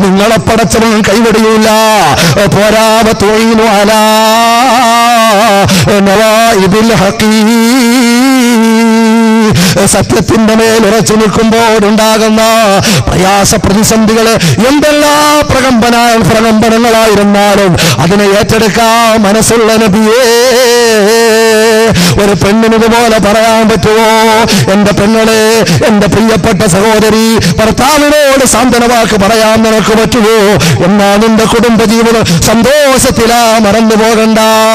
നിങ്ങളെ പടച്ചവൻ കൈവടിയൂല പോരാവ തൊഴിലു അല നവാഇബിൽ ഹഖീ സത്യത്തിന്റെ മേൽ ഉറച്ചു നിൽക്കുമ്പോഴുണ്ടാകുന്ന പ്രയാസ പ്രതിസന്ധികളെ എന്തെല്ലാം പ്രകമ്പനായ പ്രകമ്പനങ്ങളായിരുന്നാലും അതിനെ ഏറ്റെടുക്കാൻ മനസ്സുള്ള നബിയേ ഒരു പെണ്ണിന് ഇതുപോലെ പറയാൻ പറ്റുമോ എന്റെ പെങ്ങളെ എന്റെ പ്രിയപ്പെട്ട സഹോദരി ഭർത്താവിനോട് സാന്ത്വനവാക്ക് പറയാൻ നിനക്ക് പറ്റുമോ എന്നാ നിന്റെ കുടുംബജീവിതം സന്തോഷത്തിലാ മറന്നു പോകണ്ട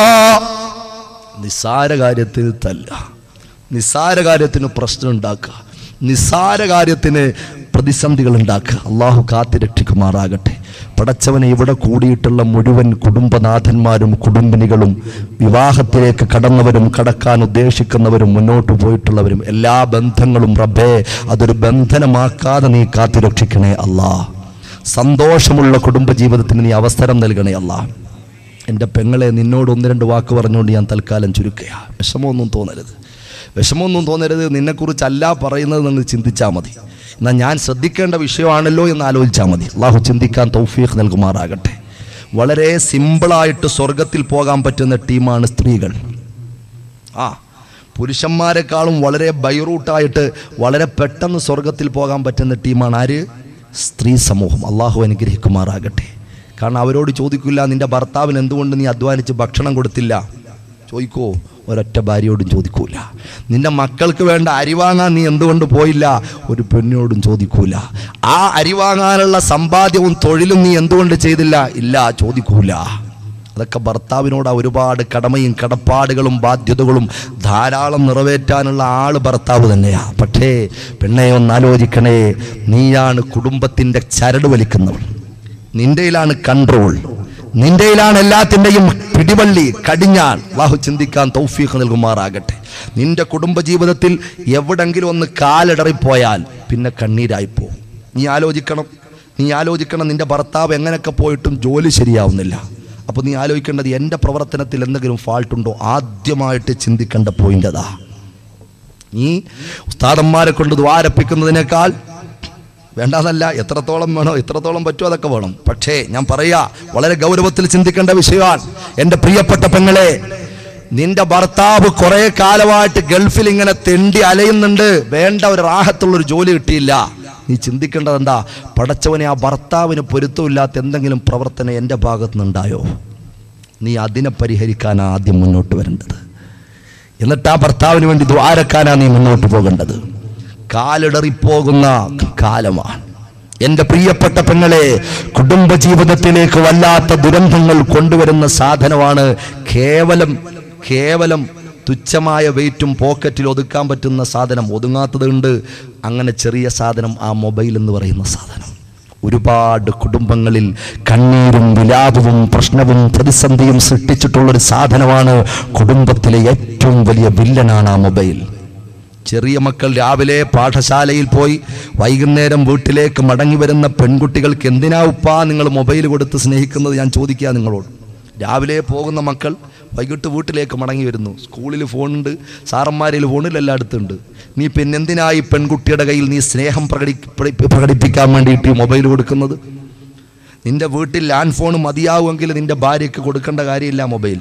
നിസ്സാര കാര്യത്തിൽ തല്ല നിസ്സാര കാര്യത്തിന് പ്രശ്നം ഉണ്ടാക്കുക നിസ്സാര കാര്യത്തിന് പ്രതിസന്ധികൾ ഉണ്ടാക്കുക അള്ളാഹു കാത്തി രക്ഷിക്കുമാറാകട്ടെ പടച്ചവനെ ഇവിടെ കൂടിയിട്ടുള്ള മുഴുവൻ കുടുംബനാഥന്മാരും കുടുംബിനികളും വിവാഹത്തിലേക്ക് കടന്നവരും കടക്കാൻ ഉദ്ദേശിക്കുന്നവരും മുന്നോട്ട് പോയിട്ടുള്ളവരും എല്ലാ ബന്ധങ്ങളും റബ്ബേ അതൊരു ബന്ധനമാക്കാതെ നീ കാത്തി രക്ഷിക്കണേ അല്ലാ സന്തോഷമുള്ള കുടുംബജീവിതത്തിന് നീ അവസരം നൽകണേ അല്ലാ എൻ്റെ പെങ്ങളെ നിന്നോട് ഒന്ന് രണ്ട് വാക്ക് പറഞ്ഞുകൊണ്ട് ഞാൻ തൽക്കാലം ചുരുക്കുക വിഷമമൊന്നും തോന്നരുത് വിഷമമൊന്നും തോന്നരുത് നിന്നെക്കുറിച്ചല്ല പറയുന്നത് നിങ്ങൾ ചിന്തിച്ചാൽ മതി എന്നാൽ ഞാൻ ശ്രദ്ധിക്കേണ്ട വിഷയമാണല്ലോ എന്ന് ആലോചിച്ചാൽ മതി അള്ളാഹു ചിന്തിക്കാൻ തൗഫീഖ് നൽകുമാറാകട്ടെ വളരെ സിമ്പിളായിട്ട് സ്വർഗത്തിൽ പോകാൻ പറ്റുന്ന ടീമാണ് സ്ത്രീകൾ ആ പുരുഷന്മാരെക്കാളും വളരെ ബൈറൂട്ടായിട്ട് വളരെ പെട്ടെന്ന് സ്വർഗത്തിൽ പോകാൻ പറ്റുന്ന ടീമാണ് ആര് സ്ത്രീ സമൂഹം അള്ളാഹു അനുഗ്രഹിക്കുമാറാകട്ടെ കാരണം അവരോട് ചോദിക്കില്ല നിന്റെ ഭർത്താവിന് എന്തുകൊണ്ട് നീ അധ്വാനിച്ച് ഭക്ഷണം കൊടുത്തില്ല ചോദിക്കോ ഒരൊറ്റ ഭാര്യയോടും ചോദിക്കൂല നിന്റെ മക്കൾക്ക് വേണ്ട അരി വാങ്ങാൻ നീ എന്തുകൊണ്ട് പോയില്ല ഒരു പെണ്ണിനോടും ചോദിക്കൂല ആ അരി വാങ്ങാനുള്ള സമ്പാദ്യവും തൊഴിലും നീ എന്തുകൊണ്ട് ചെയ്തില്ല ഇല്ല ചോദിക്കൂല അതൊക്കെ ഭർത്താവിനോട് ഒരുപാട് കടമയും കടപ്പാടുകളും ബാധ്യതകളും ധാരാളം നിറവേറ്റാനുള്ള ആള് ഭർത്താവ് തന്നെയാ പക്ഷേ പെണ്ണെ ഒന്ന് ആലോചിക്കണേ നീയാണ് കുടുംബത്തിന്റെ ചരട് വലിക്കുന്നവൾ നിന്റെയിലാണ് കൺട്രോൾ നിന്റെയിലാണ് എല്ലാത്തിൻ്റെയും പിടിവള്ളി കടിഞ്ഞാൻ അള്ളാഹു ചിന്തിക്കാൻ തൗഫീഖ് നൽകുമാറാകട്ടെ നിന്റെ കുടുംബജീവിതത്തിൽ എവിടെങ്കിലും ഒന്ന് കാലിടറിപ്പോയാൽ പിന്നെ കണ്ണീരായിപ്പോ നീ ആലോചിക്കണം നീ ആലോചിക്കണം നിന്റെ ഭർത്താവ് എങ്ങനെയൊക്കെ പോയിട്ടും ജോലി ശരിയാവുന്നില്ല അപ്പോൾ നീ ആലോചിക്കേണ്ടത് എൻ്റെ പ്രവർത്തനത്തിൽ എന്തെങ്കിലും ഫാൾട്ട് ഉണ്ടോ ആദ്യമായിട്ട് ചിന്തിക്കേണ്ട പോയിന്റ് അതാ നീ ഉസ്താദന്മാരെ കൊണ്ട് ദ്വാരപ്പിക്കുന്നതിനേക്കാൾ വേണ്ടാന്നല്ല എത്രത്തോളം വേണോ എത്രത്തോളം പറ്റുമോ അതൊക്കെ വേണം പക്ഷേ ഞാൻ പറയാ വളരെ ഗൗരവത്തിൽ ചിന്തിക്കേണ്ട വിഷയമാണ് എൻ്റെ പ്രിയപ്പെട്ട പെങ്ങളെ നിന്റെ ഭർത്താവ് കുറെ കാലമായിട്ട് ഗൾഫിൽ ഇങ്ങനെ തെണ്ടി അലയുന്നുണ്ട് വേണ്ട ഒരു റാഹത്തുള്ള ഒരു ജോലി കിട്ടിയില്ല നീ ചിന്തിക്കേണ്ടത് എന്താ പടച്ചവനെ ആ ഭർത്താവിന് പൊരുത്തമില്ലാത്ത എന്തെങ്കിലും പ്രവർത്തനം എൻ്റെ ഭാഗത്തു നിന്നുണ്ടായോ നീ അതിനെ പരിഹരിക്കാൻ ആദ്യം മുന്നോട്ട് വരേണ്ടത് എന്നിട്ട് ആ ഭർത്താവിന് വേണ്ടി ദ്വാരക്കാനാ നീ മുന്നോട്ട് പോകേണ്ടത് കാലിടറിപ്പോകുന്ന കാലമാണ് എൻ്റെ പ്രിയപ്പെട്ട പെങ്ങളെ കുടുംബജീവിതത്തിലേക്ക് വല്ലാത്ത ദുരന്തങ്ങൾ കൊണ്ടുവരുന്ന സാധനമാണ് കേവലം കേവലം തുച്ഛമായ വെയിറ്റും പോക്കറ്റിൽ ഒതുക്കാൻ പറ്റുന്ന സാധനം ഒതുങ്ങാത്തതുണ്ട് അങ്ങനെ ചെറിയ സാധനം ആ മൊബൈൽ എന്ന് പറയുന്ന സാധനം ഒരുപാട് കുടുംബങ്ങളിൽ കണ്ണീരും വിലാപവും പ്രശ്നവും പ്രതിസന്ധിയും സൃഷ്ടിച്ചിട്ടുള്ളൊരു സാധനമാണ് കുടുംബത്തിലെ ഏറ്റവും വലിയ വില്ലനാണ് ആ മൊബൈൽ ചെറിയ മക്കൾ രാവിലെ പാഠശാലയിൽ പോയി വൈകുന്നേരം വീട്ടിലേക്ക് മടങ്ങി വരുന്ന പെൺകുട്ടികൾക്ക് എന്തിനാ ഉപ്പാ നിങ്ങൾ മൊബൈൽ കൊടുത്ത് സ്നേഹിക്കുന്നത് ഞാൻ ചോദിക്കുക നിങ്ങളോട് രാവിലെ പോകുന്ന മക്കൾ വൈകിട്ട് വീട്ടിലേക്ക് മടങ്ങി വരുന്നു സ്കൂളിൽ ഫോണുണ്ട് സാറന്മാരിൽ ഫോണിൽ എല്ലായിടത്തുണ്ട് നീ പിന്നെന്തിനായി പെൺകുട്ടിയുടെ കയ്യിൽ നീ സ്നേഹം പ്രകടി പ്രകടി- പ്രകടിപ്പിക്കാൻ വേണ്ടിയിട്ട് ഈ മൊബൈൽ കൊടുക്കുന്നത് നിന്റെ വീട്ടിൽ ലാൻഡ് ഫോൺ മതിയാവുമെങ്കിൽ നിന്റെ ഭാര്യയ്ക്ക് കൊടുക്കേണ്ട കാര്യമില്ല മൊബൈൽ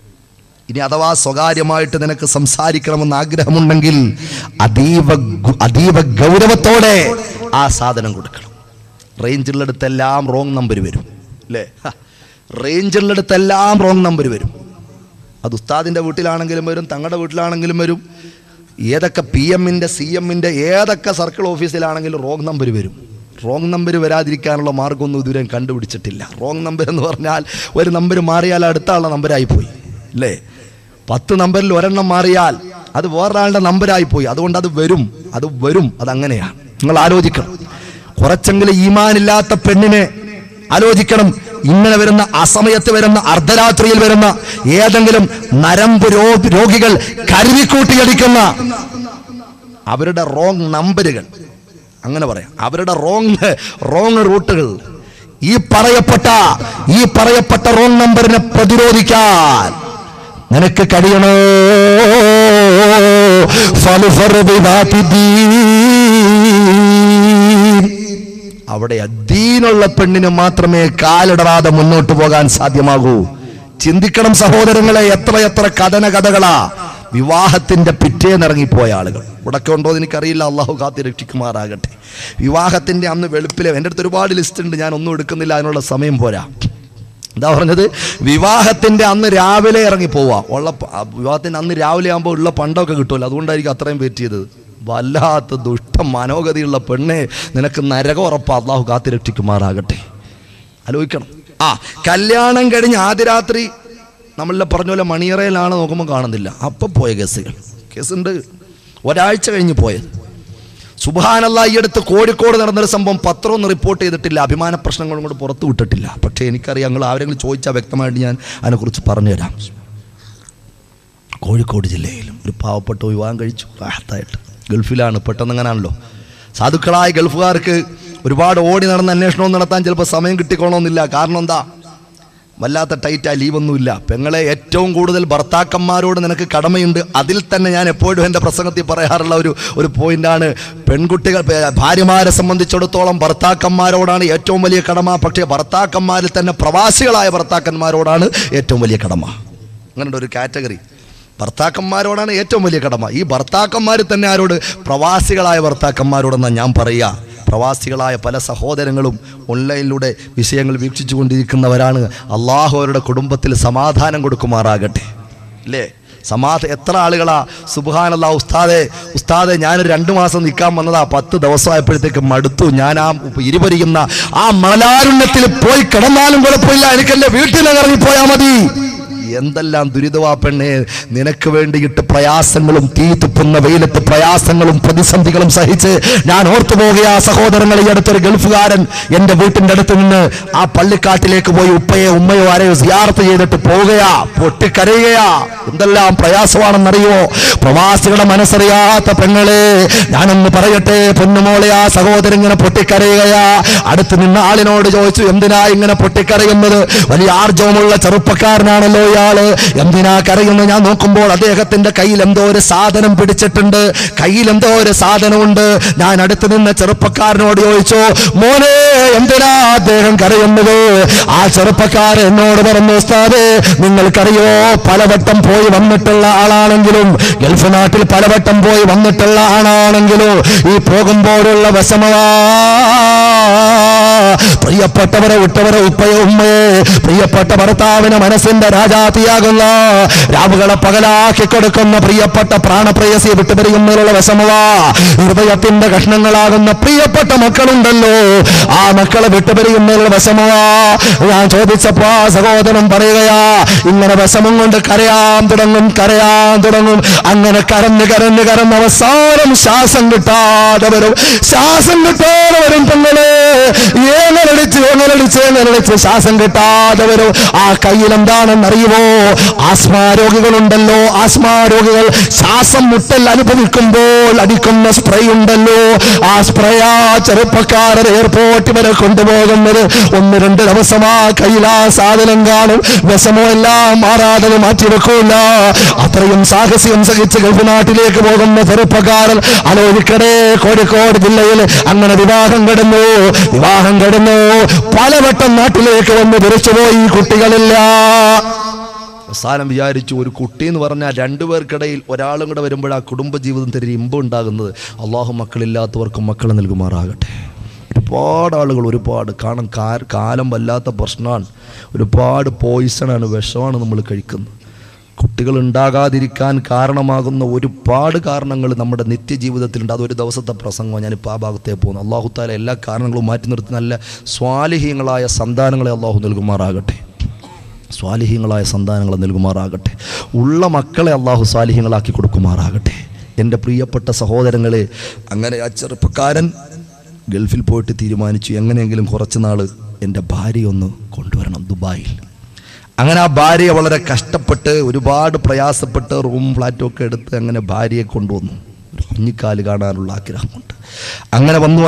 ഇനി അഥവാ സ്വകാര്യമായിട്ട് നിനക്ക് സംസാരിക്കണമെന്ന് ആഗ്രഹമുണ്ടെങ്കിൽ അതീവ ഗു- അതീവ ഗൗരവത്തോടെ ആ സാധനം കൊടുക്കണം റേഞ്ചുള്ളിടത്തെല്ലാം റോങ് നമ്പർ വരും അല്ലേ ഹ. റേഞ്ചുള്ളിടത്തെല്ലാം റോങ് നമ്പർ വരും അത് ഉസ്താദിൻ്റെ വീട്ടിലാണെങ്കിലും വരും തങ്ങളുടെ വീട്ടിലാണെങ്കിലും വരും ഏതൊക്കെ പി എമ്മിൻ്റെ സി എമ്മിൻ്റെ ഏതൊക്കെ സർക്കിൾ ഓഫീസിലാണെങ്കിലും റോങ് നമ്പർ വരും റോങ് നമ്പർ വരാതിരിക്കാനുള്ള മാർഗ്ഗമൊന്നും ഇതുവരെ കണ്ടുപിടിച്ചിട്ടില്ല റോങ് നമ്പർ എന്ന് പറഞ്ഞാൽ ഒരു നമ്പർ മാറിയാൽ അടുത്ത ആളുടെ നമ്പരായിപ്പോയി അല്ലേ പത്ത് നമ്പറിൽ ഒരെണ്ണം മാറിയാൽ അത് വേറൊരാളുടെ നമ്പരായിപ്പോയി അതുകൊണ്ട് അത് വരും അത് വരും അതങ്ങനെയാണ് നിങ്ങൾ ആലോചിക്കണം കുറച്ചെങ്കിലും ഈമാനില്ലാത്ത പെണ്ണിനെ ആലോചിക്കണം ഇങ്ങനെ വരുന്ന അസമയത്ത് വരുന്ന അർദ്ധരാത്രിയിൽ വരുന്ന ഏതെങ്കിലും നരമ്പ് രോ- രോഗികൾ കരുവിക്കൂട്ടിയടിക്കുന്ന അവരുടെ റോങ് നമ്പറുകൾ അങ്ങനെ പറയാം അവരുടെ റോങ് റോങ് റൂട്ടുകൾ ഈ പറയപ്പെട്ട ഈ പറയപ്പെട്ട റോങ് നമ്പറിനെ പ്രതിരോധിക്കാൻ നിനക്ക് കഴിയണോ ഫലുഫർ ബിദാത്തി ദീൻ. അവിടെ അധീനുള്ള പെണ്ണിന് മാത്രമേ കാലിടറാതെ മുന്നോട്ട് പോകാൻ സാധ്യമാകൂ ചിന്തിക്കണം സഹോദരങ്ങളെ എത്ര എത്ര കഥന കഥകളാ വിവാഹത്തിന്റെ പിറ്റേന്നിറങ്ങിപ്പോയ ആളുകൾ ഇവിടൊക്കെ ഉണ്ടോ എന്ന് എനിക്കറിയില്ല അള്ളാഹു കാത്തി രക്ഷിക്കുമാറാകട്ടെ വിവാഹത്തിന്റെ അന്ന് വെളുപ്പിലെ എൻ്റെ അടുത്ത് ഒരുപാട് ലിസ്റ്റ് ഉണ്ട് ഞാൻ ഒന്നും എടുക്കുന്നില്ല അതിനുള്ള സമയം പോരാ എന്താ പറഞ്ഞത് വിവാഹത്തിന്റെ അന്ന് രാവിലെ ഇറങ്ങി പോവാ ഉള്ള പ- ആ വിവാഹത്തിന്റെ അന്ന് രാവിലെ ആകുമ്പോൾ ഉള്ള പണ്ടൊക്കെ കിട്ടുമല്ലോ അതുകൊണ്ടായിരിക്കും അത്രയും വെയിറ്റ് ചെയ്തത് വല്ലാത്ത ദുഷ്ട മനോഗതിയുള്ള പെണ്ണെ നിനക്ക് നരകം ഉറപ്പാ അള്ളാഹു കാത്തി രക്ഷിക്കുമാറാകട്ടെ ആലോചിക്കണം ആ കല്യാണം കഴിഞ്ഞ് ആദ്യ രാത്രി നമ്മളെ പറഞ്ഞ പോലെ മണിയറയിലാണ് നോക്കുമ്പോൾ കാണുന്നില്ല അപ്പം പോയ കേസുകൾ കേസുണ്ട് ഒരാഴ്ച കഴിഞ്ഞ് പോയത് സുബാനല്ല ഈ അടുത്ത് കോഴിക്കോട് നടന്നൊരു സംഭവം പത്രമൊന്നും റിപ്പോർട്ട് ചെയ്തിട്ടില്ല അഭിമാന പ്രശ്നങ്ങളും കൂടെ പുറത്തു വിട്ടിട്ടില്ല പക്ഷേ എനിക്കറിയാം ഞങ്ങൾ ആരെങ്കിലും ചോദിച്ചാൽ വ്യക്തമായിട്ട് ഞാൻ അതിനെക്കുറിച്ച് പറഞ്ഞുതരാം കോഴിക്കോട് ജില്ലയിൽ ഒരു പാവപ്പെട്ട വിവാഹം കഴിച്ചു റാഹത്തായിട്ട് ഗൾഫിലാണ് പെട്ടെന്ന് അങ്ങനാണല്ലോ സാധുക്കളായ ഗൾഫുകാർക്ക് ഒരുപാട് ഓടി നടന്ന് അന്വേഷണവും നടത്താൻ ചിലപ്പോൾ സമയം കിട്ടിക്കോണമെന്നില്ല കാരണം എന്താ വല്ലാത്ത ടൈറ്റാ ലീവൊന്നുമില്ല പെങ്ങളെ ഏറ്റവും കൂടുതൽ ഭർത്താക്കന്മാരോട് നിനക്ക് കടമയുണ്ട് അതിൽ തന്നെ ഞാൻ എപ്പോഴും എൻ്റെ പ്രസംഗത്തിൽ പറയാറുള്ള ഒരു ഒരു പോയിന്റാണ് പെൺകുട്ടികൾ പേ- ഭാര്യമാരെ സംബന്ധിച്ചിടത്തോളം ഭർത്താക്കന്മാരോടാണ് ഏറ്റവും വലിയ കടമ പക്ഷേ ഭർത്താക്കന്മാരിൽ തന്നെ പ്രവാസികളായ ഭർത്താക്കന്മാരോടാണ് ഏറ്റവും വലിയ കടമ അങ്ങനെ ഒരു കാറ്റഗറി ഭർത്താക്കന്മാരോടാണ് ഏറ്റവും വലിയ കടമ ഈ ഭർത്താക്കന്മാർ തന്നെ ആരോട് പ്രവാസികളായ ഭർത്താക്കന്മാരോടെന്നാണ് ഞാൻ പറയുക പ്രവാസികളായ പല സഹോദരങ്ങളും ഓൺലൈനിലൂടെ വിഷയങ്ങൾ വീക്ഷിച്ചു കൊണ്ടിരിക്കുന്നവരാണ് അള്ളാഹു അവരുടെ കുടുംബത്തിൽ സമാധാനം കൊടുക്കുമാറാകട്ടെ അല്ലേ സമാധ എത്ര ആളുകളാ സുബാനല്ല ഉസ്താദെ ഉസ്താദെ ഞാനൊരു രണ്ട് മാസം നിൽക്കാൻ വന്നതാ പത്ത് ദിവസമായപ്പോഴത്തേക്ക് മടുത്തു ഞാൻ ആ ഇരുപരിക്കുന്ന ആ മണലാരുണ്യത്തിൽ പോയി കിടന്നാലും കുഴപ്പമില്ല എനിക്കെന്റെ വീട്ടിൽ പോയാൽ മതി എന്തെല്ലാം ദുരിതവാ പെണ്ണെ നിനക്ക് വേണ്ടിയിട്ട് പ്രയാസങ്ങളും തീ തുപ്പുന്ന വെയിലത്ത് പ്രയാസങ്ങളും പ്രതിസന്ധികളും സഹിച്ച് ഞാൻ ഓർത്തു പോകുക സഹോദരങ്ങളെ ഈ അടുത്തൊരു ഗൾഫുകാരൻ എന്റെ വീട്ടിന്റെ അടുത്ത് നിന്ന് ആ പള്ളിക്കാട്ടിലേക്ക് പോയി ഉപ്പയോ ഉമ്മയോ ആരെയോ സിയാർത്ത് ചെയ്തിട്ട് പോവുകയാ പൊട്ടിക്കരയുകയാ എന്തെല്ലാം പ്രയാസമാണെന്നറിയോ പ്രവാസികളുടെ മനസ്സറിയാത്ത പെങ്ങളെ ഞാനൊന്ന് പറയട്ടെ പൊന്നുമോളെ ആ സഹോദരൻ ഇങ്ങനെ പൊട്ടിക്കരയുകയാ അടുത്ത് നിന്ന ആളിനോട് ചോദിച്ചു എന്തിനാ ഇങ്ങനെ പൊട്ടിക്കരയുന്നത് വലിയ ആർജവമുള്ള ചെറുപ്പക്കാരനാണല്ലോ ഇയാള് എന്തിനാ കരയുന്നത് ഞാൻ നോക്കുമ്പോൾ അദ്ദേഹത്തിന്റെ കയ്യിൽ എന്തോ ഒരു സാധനം പിടിച്ചിട്ടുണ്ട് കയ്യിൽ എന്തോ ഒരു സാധനമുണ്ട് ഞാൻ അടുത്ത് നിന്ന ചെറുപ്പക്കാരനോട് ചോദിച്ചു മോനെ എന്തിനാ അദ്ദേഹം കരയുന്നത് ആ ചെറുപ്പക്കാരൻ എന്നോട് പറഞ്ഞു ഉസ്താദേ നിങ്ങൾക്കറിയോ പലവട്ടം പോയി വന്നിട്ടുള്ള ആളാണെങ്കിലും ഗൾഫ് നാട്ടിൽ പലവട്ടം പോയി വന്നിട്ടുള്ള ആളാണെങ്കിലും ഈ പോകുമ്പോഴുള്ള വിഷമവാ പ്രിയപ്പെട്ടവരെ വിട്ടവരെ ഉപ്പയെ ഉമ്മയെ പ്രിയപ്പെട്ട ഭർത്താവിന് മനസ്സിന്റെ രാജാതിയാകുന്ന രാവുകളെ പകലാക്കി കൊടുക്കുന്ന പ്രിയപ്പെട്ട പ്രാണപ്രയസിയെ വിട്ടുപിരിയുന്നതിലുള്ള വിഷമവാ ഹൃദയത്തിന്റെ കഷ്ണങ്ങളാകുന്ന പ്രിയപ്പെട്ട മക്കളുണ്ടല്ലോ ആ മക്കളെ വിട്ടുപിരിയുന്നതിലുള്ള വിഷമവാ ഞാൻ ചോദിച്ചപ്പോ ആ സഹോദരൻ പറയുകയാ ഇങ്ങനെ വിഷമം കൊണ്ട് കരയാൻ തുടങ്ങും കരയാൻ തുടങ്ങും അങ്ങനെ കരഞ്ഞ് കരഞ്ഞ് കരഞ്ഞ് അവസാനം ശ്വാസം കിട്ടാതെ വരും ശ്വാസം കിട്ടാതെ വരും പെങ്ങളെ ഏങ്ങലടിച്ച് ഏങ്ങലടിച്ച് ഏങ്ങലടിച്ച് ശ്വാസം കിട്ടാതെ വരും ആ കയ്യിൽ എന്താണെന്ന് അറിയുമോ ആസ്മാ രോഗികളുണ്ടല്ലോ ആസ്മാ രോഗികൾ ശ്വാസം മുട്ടൽ അനുഭവിക്കുമ്പോൾ അടിക്കുന്ന സ്പ്രേ ഉണ്ടല്ലോ ആ സ്പ്രേ ആ ചെറുപ്പക്കാരൻ എയർപോർട്ട് വരെ കൊണ്ടുപോകുന്നത് ഒന്ന് രണ്ട് ദിവസം ആ കയ്യിൽ ആ സാധനം കാണും വിഷമോ എല്ലാം മാറാതെ മാറ്റി വെക്കൂല അത്രയും സാഹസ്യം സഹിച്ച് ഗൾഫ് നാട്ടിലേക്ക് പോകുന്ന ചെറുപ്പക്കാരൻ ആലോചിക്കടേ കോഴിക്കോട് ജില്ലയിൽ അങ്ങനെ വിവാഹം കിടന്നു വിവാഹം കിടന്നു പലവട്ടം നാട്ടിലേക്ക് വന്ന് തിരിച്ചുപോയി കുട്ടികളില്ല അവസാനം വിചാരിച്ചു ഒരു കുട്ടി എന്ന് പറഞ്ഞാൽ രണ്ടുപേർക്കിടയിൽ ഒരാളും കൂടെ വരുമ്പോൾ ആ കുടുംബജീവിതത്തിൽ ഒരു ഇമ്പം ഉണ്ടാകുന്നത് അള്ളാഹു മക്കളില്ലാത്തവർക്കും മക്കളെ നൽകുമാറാകട്ടെ ഒരുപാട് ആളുകൾ ഒരുപാട് കാരണം കാ- കാലം വല്ലാത്ത പ്രശ്നമാണ് ഒരുപാട് പോയിസണാണ് വിഷമാണ് നമ്മൾ കഴിക്കുന്നത് കുട്ടികൾ ഉണ്ടാകാതിരിക്കാൻ കാരണമാകുന്ന ഒരുപാട് കാരണങ്ങൾ നമ്മുടെ നിത്യജീവിതത്തിലുണ്ട് അതൊരു ദിവസത്തെ പ്രസംഗമാണ് ഞാനിപ്പോൾ ആ ഭാഗത്തേക്ക് പോകുന്നു അള്ളാഹു താല എല്ലാ കാരണങ്ങളും മാറ്റി നിർത്തി നല്ല സ്വാലിഹീങ്ങളായ സന്താനങ്ങളെ അള്ളാഹു നൽകുമാറാകട്ടെ സ്വാലിഹ്യങ്ങളായ സന്താനങ്ങളെ നൽകുമാറാകട്ടെ ഉള്ള മക്കളെ അള്ളാഹു സ്വാലിഹ്യങ്ങളാക്കി കൊടുക്കുമാറാകട്ടെ എൻ്റെ പ്രിയപ്പെട്ട സഹോദരങ്ങളെ അങ്ങനെ ആ ചെറുപ്പക്കാരൻ ഗൾഫിൽ പോയിട്ട് തീരുമാനിച്ചു എങ്ങനെയെങ്കിലും കുറച്ച് നാൾ എൻ്റെ ഭാര്യയൊന്ന് കൊണ്ടുവരണം ദുബായിൽ അങ്ങനെ ആ ഭാര്യയെ വളരെ കഷ്ടപ്പെട്ട് ഒരുപാട് പ്രയാസപ്പെട്ട് റൂം ഫ്ലാറ്റും ഒക്കെ എടുത്ത് അങ്ങനെ ഭാര്യയെ കൊണ്ടുവന്നു ഒരു കുഞ്ഞിക്കാല് കാണാനുള്ള ആഗ്രഹമുണ്ട് അങ്ങനെ വന്നു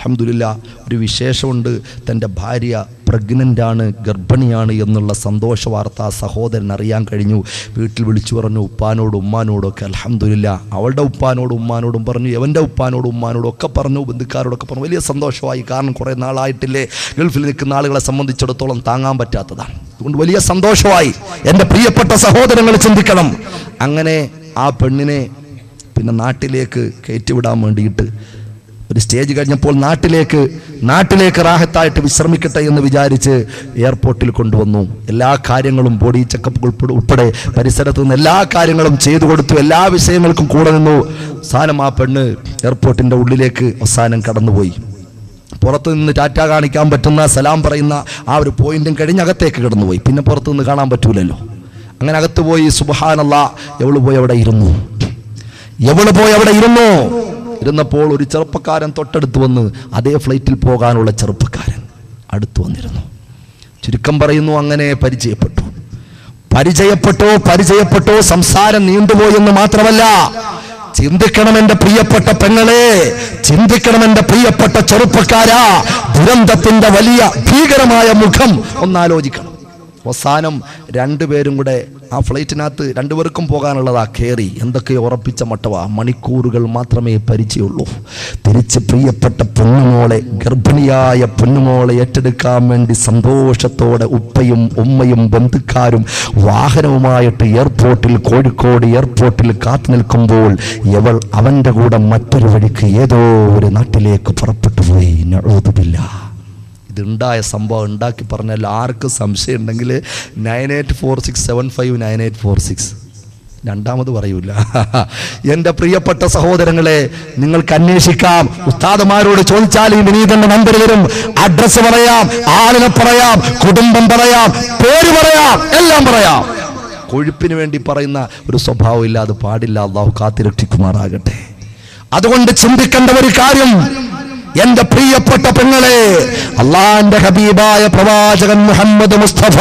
അഹമ്മദില്ല ഒരു വിശേഷമുണ്ട് തൻ്റെ ഭാര്യ പ്രഗ്നൻ്റ് ആണ് ഗർഭിണിയാണ് എന്നുള്ള സന്തോഷ വാർത്ത ആ സഹോദരൻ അറിയാൻ കഴിഞ്ഞു വീട്ടിൽ വിളിച്ചു പറഞ്ഞു ഉപ്പാനോടും ഉമ്മാനോടും ഒക്കെ അലഹമ്മദില്ല അവളുടെ ഉപ്പാനോടും ഉമ്മാനോടും പറഞ്ഞു എവൻ്റെ ഉപ്പാനോടും ഉമ്മാനോടും ഒക്കെ പറഞ്ഞു ബന്ധുക്കാരോടൊക്കെ പറഞ്ഞു വലിയ സന്തോഷമായി കാരണം കുറേ നാളായിട്ടില്ലേ ഗൾഫിൽ നിൽക്കുന്ന ആളുകളെ സംബന്ധിച്ചിടത്തോളം താങ്ങാൻ പറ്റാത്തതാണ് അതുകൊണ്ട് വലിയ സന്തോഷമായി എൻ്റെ പ്രിയപ്പെട്ട സഹോദരങ്ങൾ ചിന്തിക്കണം അങ്ങനെ ആ പെണ്ണിനെ പിന്നെ നാട്ടിലേക്ക് കയറ്റിവിടാൻ വേണ്ടിയിട്ട് ഒരു സ്റ്റേജ് കഴിഞ്ഞപ്പോൾ നാട്ടിലേക്ക് നാട്ടിലേക്ക് റാഹത്തായിട്ട് വിശ്രമിക്കട്ടെ എന്ന് വിചാരിച്ച് എയർപോർട്ടിൽ കൊണ്ടുവന്നു എല്ലാ കാര്യങ്ങളും ബോഡി ചെക്കപ്പ് ഉൾപ്പെടെ ഉൾപ്പെടെ പരിസരത്ത് നിന്ന് എല്ലാ കാര്യങ്ങളും ചെയ്തു കൊടുത്തു എല്ലാ വിഷയങ്ങൾക്കും കൂടെ നിന്നു സാധനം ആ പെണ്ണ് എയർപോർട്ടിൻ്റെ ഉള്ളിലേക്ക് അവസാനം കടന്നുപോയി പുറത്തു നിന്ന് ടാറ്റ കാണിക്കാൻ പറ്റുന്ന സലാം പറയുന്ന ആ ഒരു പോയിന്റും കഴിഞ്ഞ് അകത്തേക്ക് കിടന്നുപോയി പിന്നെ പുറത്തു നിന്ന് കാണാൻ പറ്റൂലല്ലോ അങ്ങനെ അകത്ത് പോയി സുബഹാനല്ല എവള് പോയി അവിടെ ഇരുന്നു എവള് പോയി അവിടെ ഇരുന്നു ഇരുന്നപ്പോൾ ഒരു ചെറുപ്പക്കാരൻ തൊട്ടടുത്ത് വന്ന് അതേ ഫ്ലൈറ്റിൽ പോകാനുള്ള ചെറുപ്പക്കാരൻ അടുത്ത് വന്നിരുന്നു ചുരുക്കം പറയുന്നു അങ്ങനെ പരിചയപ്പെട്ടു പരിചയപ്പെട്ടു പരിചയപ്പെട്ടു സംസാരം നീണ്ടുപോയെന്ന് മാത്രമല്ല ചിന്തിക്കണം എന്റെ പ്രിയപ്പെട്ട പെങ്ങളെ ചിന്തിക്കണം എന്റെ പ്രിയപ്പെട്ട ചെറുപ്പക്കാരാ ദുരന്തത്തിന്റെ വലിയ ഭീകരമായ മുഖം ഒന്നാലോചിക്കണം അവസാനം രണ്ടുപേരും കൂടെ ആ ഫ്ലൈറ്റിനകത്ത് രണ്ടുപേർക്കും പോകാനുള്ളതാ കയറി എന്തൊക്കെ ഉറപ്പിച്ച മട്ടവാ മണിക്കൂറുകൾ മാത്രമേ പരിചയമുള്ളൂ തിരിച്ച് പ്രിയപ്പെട്ട പൊന്നുമോളെ ഗർഭിണിയായ പൊന്നുമോളെ ഏറ്റെടുക്കാൻ വേണ്ടി സന്തോഷത്തോടെ ഉപ്പയും ഉമ്മയും ബന്ധുക്കാരും വാഹനവുമായിട്ട് എയർപോർട്ടിൽ കോഴിക്കോട് എയർപോർട്ടിൽ കാത്തു നിൽക്കുമ്പോൾ ഇവൾ അവൻ്റെ കൂടെ മറ്റൊരു വഴിക്ക് ഏതോ ഒരു നാട്ടിലേക്ക് പുറപ്പെട്ടു പോയി നഴുതുമില്ല ഇതുണ്ടായ സംഭവം ഉണ്ടാക്കി പറഞ്ഞാൽ ആർക്ക് സംശയം ഉണ്ടെങ്കിൽ nine eight four six seven five nine eight four six രണ്ടാമത് പറയൂല എൻ്റെ പ്രിയപ്പെട്ട സഹോദരങ്ങളെ നിങ്ങൾക്ക് അന്വേഷിക്കാം ഉസ്താദമാരോട് ചോദിച്ചാൽ ഈ വിനീതന്റെ നമ്പർ തരും അഡ്രസ്സ് പറയാം ആളിനെ പറയാം കുടുംബം പറയാം പേര് പറയാം എല്ലാം പറയാം കൊഴുപ്പിന് വേണ്ടി പറയുന്ന ഒരു സ്വഭാവം ഇല്ല അത് പാടില്ല അള്ളാഹു കാത്തിരക്ഷിക്കുമാറാകട്ടെ അതുകൊണ്ട് ചിന്തിക്കേണ്ട ഒരു കാര്യം എന്റെ പ്രിയപ്പെട്ട പെങ്ങളെ അള്ളാന്റെ ഹബീബായ പ്രവാചകൻ മുഹമ്മദ് മുസ്തഫ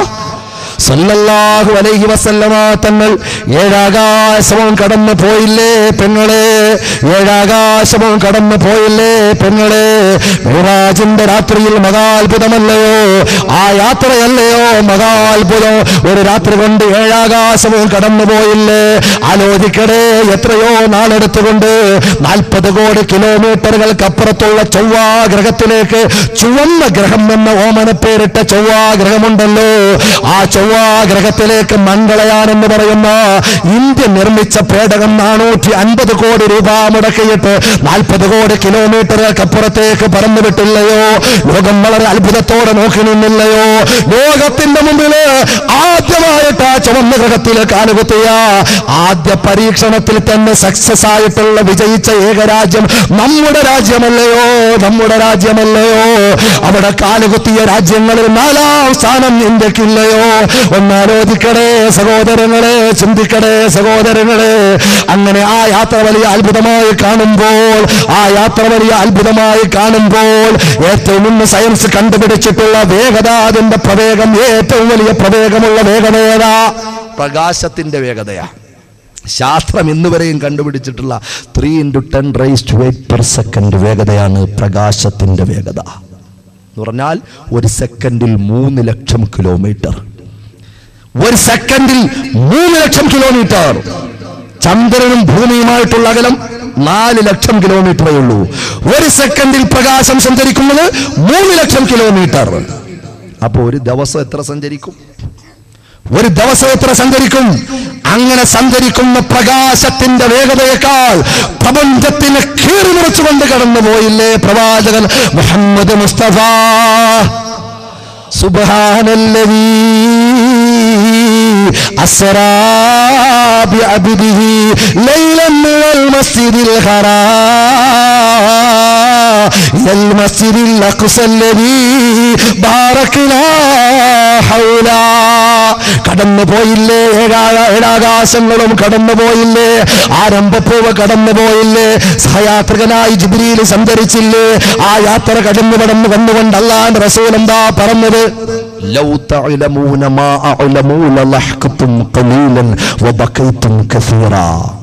സല്ലല്ലാഹു അലൈഹി വസല്ലമ തങ്ങൾ ഏഴാകാശവും കടന്നു പോയില്ലേ പെങ്ങളെ ഏഴാകാശവും കടന്നു പോയില്ലേ പെങ്ങളെ മിറാജിന്റെ രാത്രിയിൽ മഹാത്ഭുതമല്ലയോ ആ യാത്രയല്ലയോ മഹാത്ഭുതം ഒരു രാത്രി കൊണ്ട് ഏഴാകാശവും കടന്നു പോയില്ലേ ആലോചിക്കടേ എത്രയോ നാളെടുത്തുകൊണ്ട് നാൽപ്പത് കോടി കിലോമീറ്ററുകൾക്കപ്പുറത്തുള്ള ചൊവ്വാ ഗ്രഹത്തിലേക്ക് ചുവന്ന ഗ്രഹം എന്ന ഓമന പേരിട്ട ചൊവ്വാ ഗ്രഹമുണ്ടല്ലോ ആ ചൊവ്വാ ഗ്രഹത്തിലേക്ക് മംഗളയാൻ എന്ന് പറയുന്ന ഇന്ത്യ നിർമ്മിച്ച പേടകം നാനൂറ്റി അൻപത് കോടി രൂപ മുടക്കിയിട്ട് നാൽപ്പത് കോടി കിലോമീറ്ററുകൾക്കപ്പുറത്തേക്ക് പറന്നു വിട്ടില്ലയോ ലോകം വളരെ അത്ഭുതത്തോടെ നോക്കി നിന്നില്ലയോ ലോകത്തിന്റെ മുമ്പില് ആദ്യമായിട്ട് ആ ചുവന്ന ഗ്രഹത്തിൽ കാലുകുത്തിയ ആദ്യ പരീക്ഷണത്തിൽ തന്നെ സക്സസ് ആയിട്ടുള്ള വിജയിച്ച ഏക രാജ്യം നമ്മുടെ രാജ്യമല്ലയോ നമ്മുടെ രാജ്യമല്ലയോ അവിടെ കാലുകുത്തിയ രാജ്യങ്ങളിൽ നാലാം സ്ഥാനം ഇന്ത്യക്കില്ലയോ ഒന്നാലോചിക്കണേ സഹോദരങ്ങളെ ചിന്തിക്കണേ സഹോദരങ്ങളെ അങ്ങനെ ആ യാത്ര വലിയ അത്ഭുതമായി കാണുമ്പോൾ ആ യാത്ര വലിയ അത്ഭുതമായി കാണുമ്പോൾ ഏറ്റവും ഇന്ന് സയൻസ് കണ്ടുപിടിച്ചിട്ടുള്ള വേഗത അതിന്റെ പ്രവേഗം ഏറ്റവും വലിയ പ്രവേഗമുള്ള വേഗതേത പ്രകാശത്തിന്റെ വേഗതയാ ശാസ്ത്രം ഇന്നുവരെയും കണ്ടുപിടിച്ചിട്ടുള്ള three into ten raise to eight per second വേഗതയാണ് പ്രകാശത്തിന്റെ വേഗത എന്ന് പറഞ്ഞാൽ ഒരു സെക്കൻഡിൽ മൂന്ന് ലക്ഷം കിലോമീറ്റർ ഒരു സെക്കൻഡിൽ മൂന്ന് ലക്ഷം കിലോമീറ്റർ ചന്ദ്രനും ഭൂമിയുമായിട്ടുള്ള അകലം നാല് ലക്ഷം കിലോമീറ്ററേ ഉള്ളൂ ഒരു സെക്കൻഡിൽ പ്രകാശം സഞ്ചരിക്കുന്നത് മൂന്ന് ലക്ഷം കിലോമീറ്റർ അപ്പൊ ഒരു ദിവസം എത്ര സഞ്ചരിക്കും ഒരു ദിവസം എത്ര സഞ്ചരിക്കും അങ്ങനെ സഞ്ചരിക്കുന്ന പ്രകാശത്തിന്റെ വേഗതയേക്കാൾ പ്രപഞ്ചത്തിന് കീറി മുറിച്ചുകൊണ്ട് കടന്നു പോയില്ലേ പ്രവാചകൻ മുഹമ്മദ് മുസ്തഫ സുബ്ഹാനല്ലദീ أسرى بعبده ليلا من المسجد الحرام إلى المسجد الأقصى الذي باركنا حوله കടന്നു പോയില്ലേ ഏഴാ- ഏഴാകാശങ്ങളും കടന്നു പോയില്ലേ ആരംഭപ്പൂവ് കടന്നു പോയില്ലേ സഹയാത്രികനായി ജിബ്രിയിൽ സഞ്ചരിച്ചില്ലേ ആ യാത്ര കടന്നു കടന്നു കണ്ടുകൊണ്ട് അല്ലാണ്ട് റസൂൽ എന്താ പറഞ്ഞത് ലൗ തഅലമൂന മാ അഅലമൂ ലളഹ്ഖതും ഖലീലൻ വബഖൈതും കസീറാ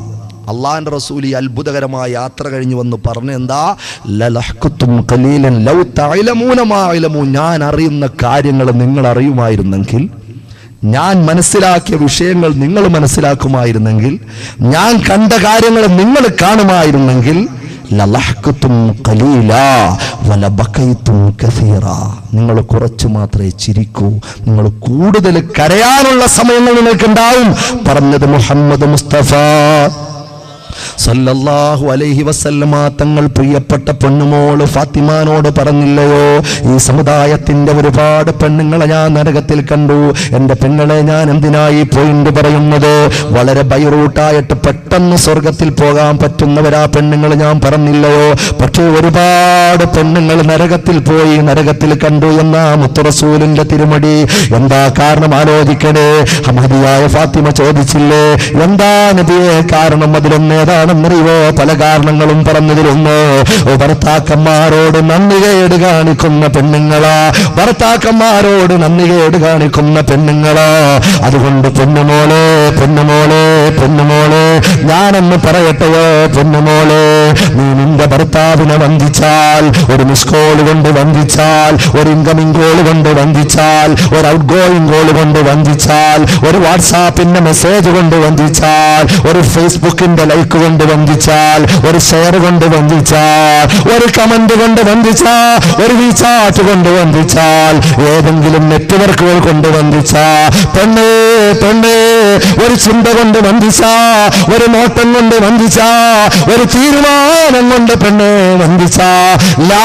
അള്ളാഹിന്റെ റസൂൽ ഈ അത്ഭുതകരമായ യാത്ര കഴിഞ്ഞു വന്ന് പറഞ്ഞ എന്താ ലലഹ്കുത്തും ഖലീലൻ ലൗ തഅലമൂന മാ അലമു ഞാൻ അറിയുന്ന കാര്യങ്ങൾ നിങ്ങൾ അറിയുമായിരുന്നെങ്കിൽ ഞാൻ മനസ്സിലാക്കിയ വിഷയങ്ങൾ നിങ്ങൾ മനസ്സിലാക്കുമായിരുന്നെങ്കിൽ ഞാൻ കണ്ട കാര്യങ്ങൾ നിങ്ങൾ കാണുമായിരുന്നെങ്കിൽ ലലഹ്കുത്തും ഖലീലാ വലബഖൈത്തും കസീറാ നിങ്ങൾ കുറച്ച് മാത്രമേ ചിരിക്കൂ നിങ്ങൾ കൂടുതൽ കരയാനുള്ള സമയങ്ങൾ നിങ്ങൾക്കുണ്ടാവും പറഞ്ഞത് മുഹമ്മദ് മുസ്തഫ സല്ലല്ലാഹു അലൈഹി വസല്ലമ തങ്ങൾ പ്രിയപ്പെട്ട പെണ്ണുമോള് ഫാത്തിമാനോട് പറഞ്ഞില്ലയോ ഈ സമുദായത്തിന്റെ ഒരുപാട് പെണ്ണുങ്ങളെ ഞാൻ നരകത്തിൽ കണ്ടു എന്റെ പെങ്ങളെ ഞാൻ എന്തിനായി പോയിന്റ് പറയുന്നത് വളരെ ബൈറൂട്ടായിട്ട് പെട്ടെന്ന് സ്വർഗത്തിൽ പോകാൻ പറ്റുന്നവരാ പെണ്ണുങ്ങൾ ഞാൻ പറഞ്ഞില്ലയോ പക്ഷേ ഒരുപാട് പെണ്ണുങ്ങൾ നരകത്തിൽ പോയി നരകത്തിൽ കണ്ടു എന്ന മുത്തറസൂലിന്റെ തിരുമടി എന്താ കാരണം ആലോചിക്കണേ ഹമദിയായ ഫാത്തിമ ചോദിച്ചില്ലേ എന്താ നബിയെ കാരണം അതിലൊന്ന് ഏതാണെന്നറിയോ പല കാരണങ്ങളും പറഞ്ഞതിലൊന്ന് ഓ ഭർത്താക്കന്മാരോട് നന്ദികേട് കാണിക്കുന്ന പെണ്ണുങ്ങളാ ഭർത്താക്കന്മാരോട് നന്ദികേട് കാണിക്കുന്ന പെണ്ണുങ്ങളാ അതുകൊണ്ട് പെണ്ണുമോളെ പെണ്ണുമോളെ പെണ്ണുമോളെ ഞാനെന്ന് പറയട്ടെയോ പെണ്ണുമോളെ നീ നിന്റെ ഭർത്താവിനെ വന്ദിച്ചാൽ ഒരു മിസ് കോൾ കൊണ്ട് വന്ദിച്ചാൽ ഒരു ഇൻകമിംഗ് കോൾ കൊണ്ട് വന്ദിച്ചാൽ ഒരു ഔട്ട് ഗോയിങ് കോൾ കൊണ്ട് വന്ദിച്ചാൽ ഒരു വാട്സാപ്പിന്റെ മെസ്സേജ് കൊണ്ട് വന്ദിച്ചാൽ ഒരു ഫേസ്ബുക്കിന്റെ ലൈക്ക് കൊണ്ട് വന്ദിച്ചാൽ ഒരു ഷെയർ കൊണ്ട് വന്ദിച്ചാൽ ഒരു കമന്റ് കൊണ്ട് വന്ദിച്ചാൽ ഒരു റീചാർജ് കൊണ്ട് വന്ദിച്ചാൽ ഏതെങ്കിലും നെറ്റ്വർക്കുകൾ കൊണ്ട് വന്ദിച്ചാ പെണ്ണേ പെണ്ണേ ഒരു ചിന്ത കൊണ്ട് വന്ദിച്ചാ ഒരു നോട്ടം കൊണ്ട് വന്ദിച്ചാ ഒരു തീരുമാനം കൊണ്ട് പെണ്ണെ വന്ദിച്ചാ ലാ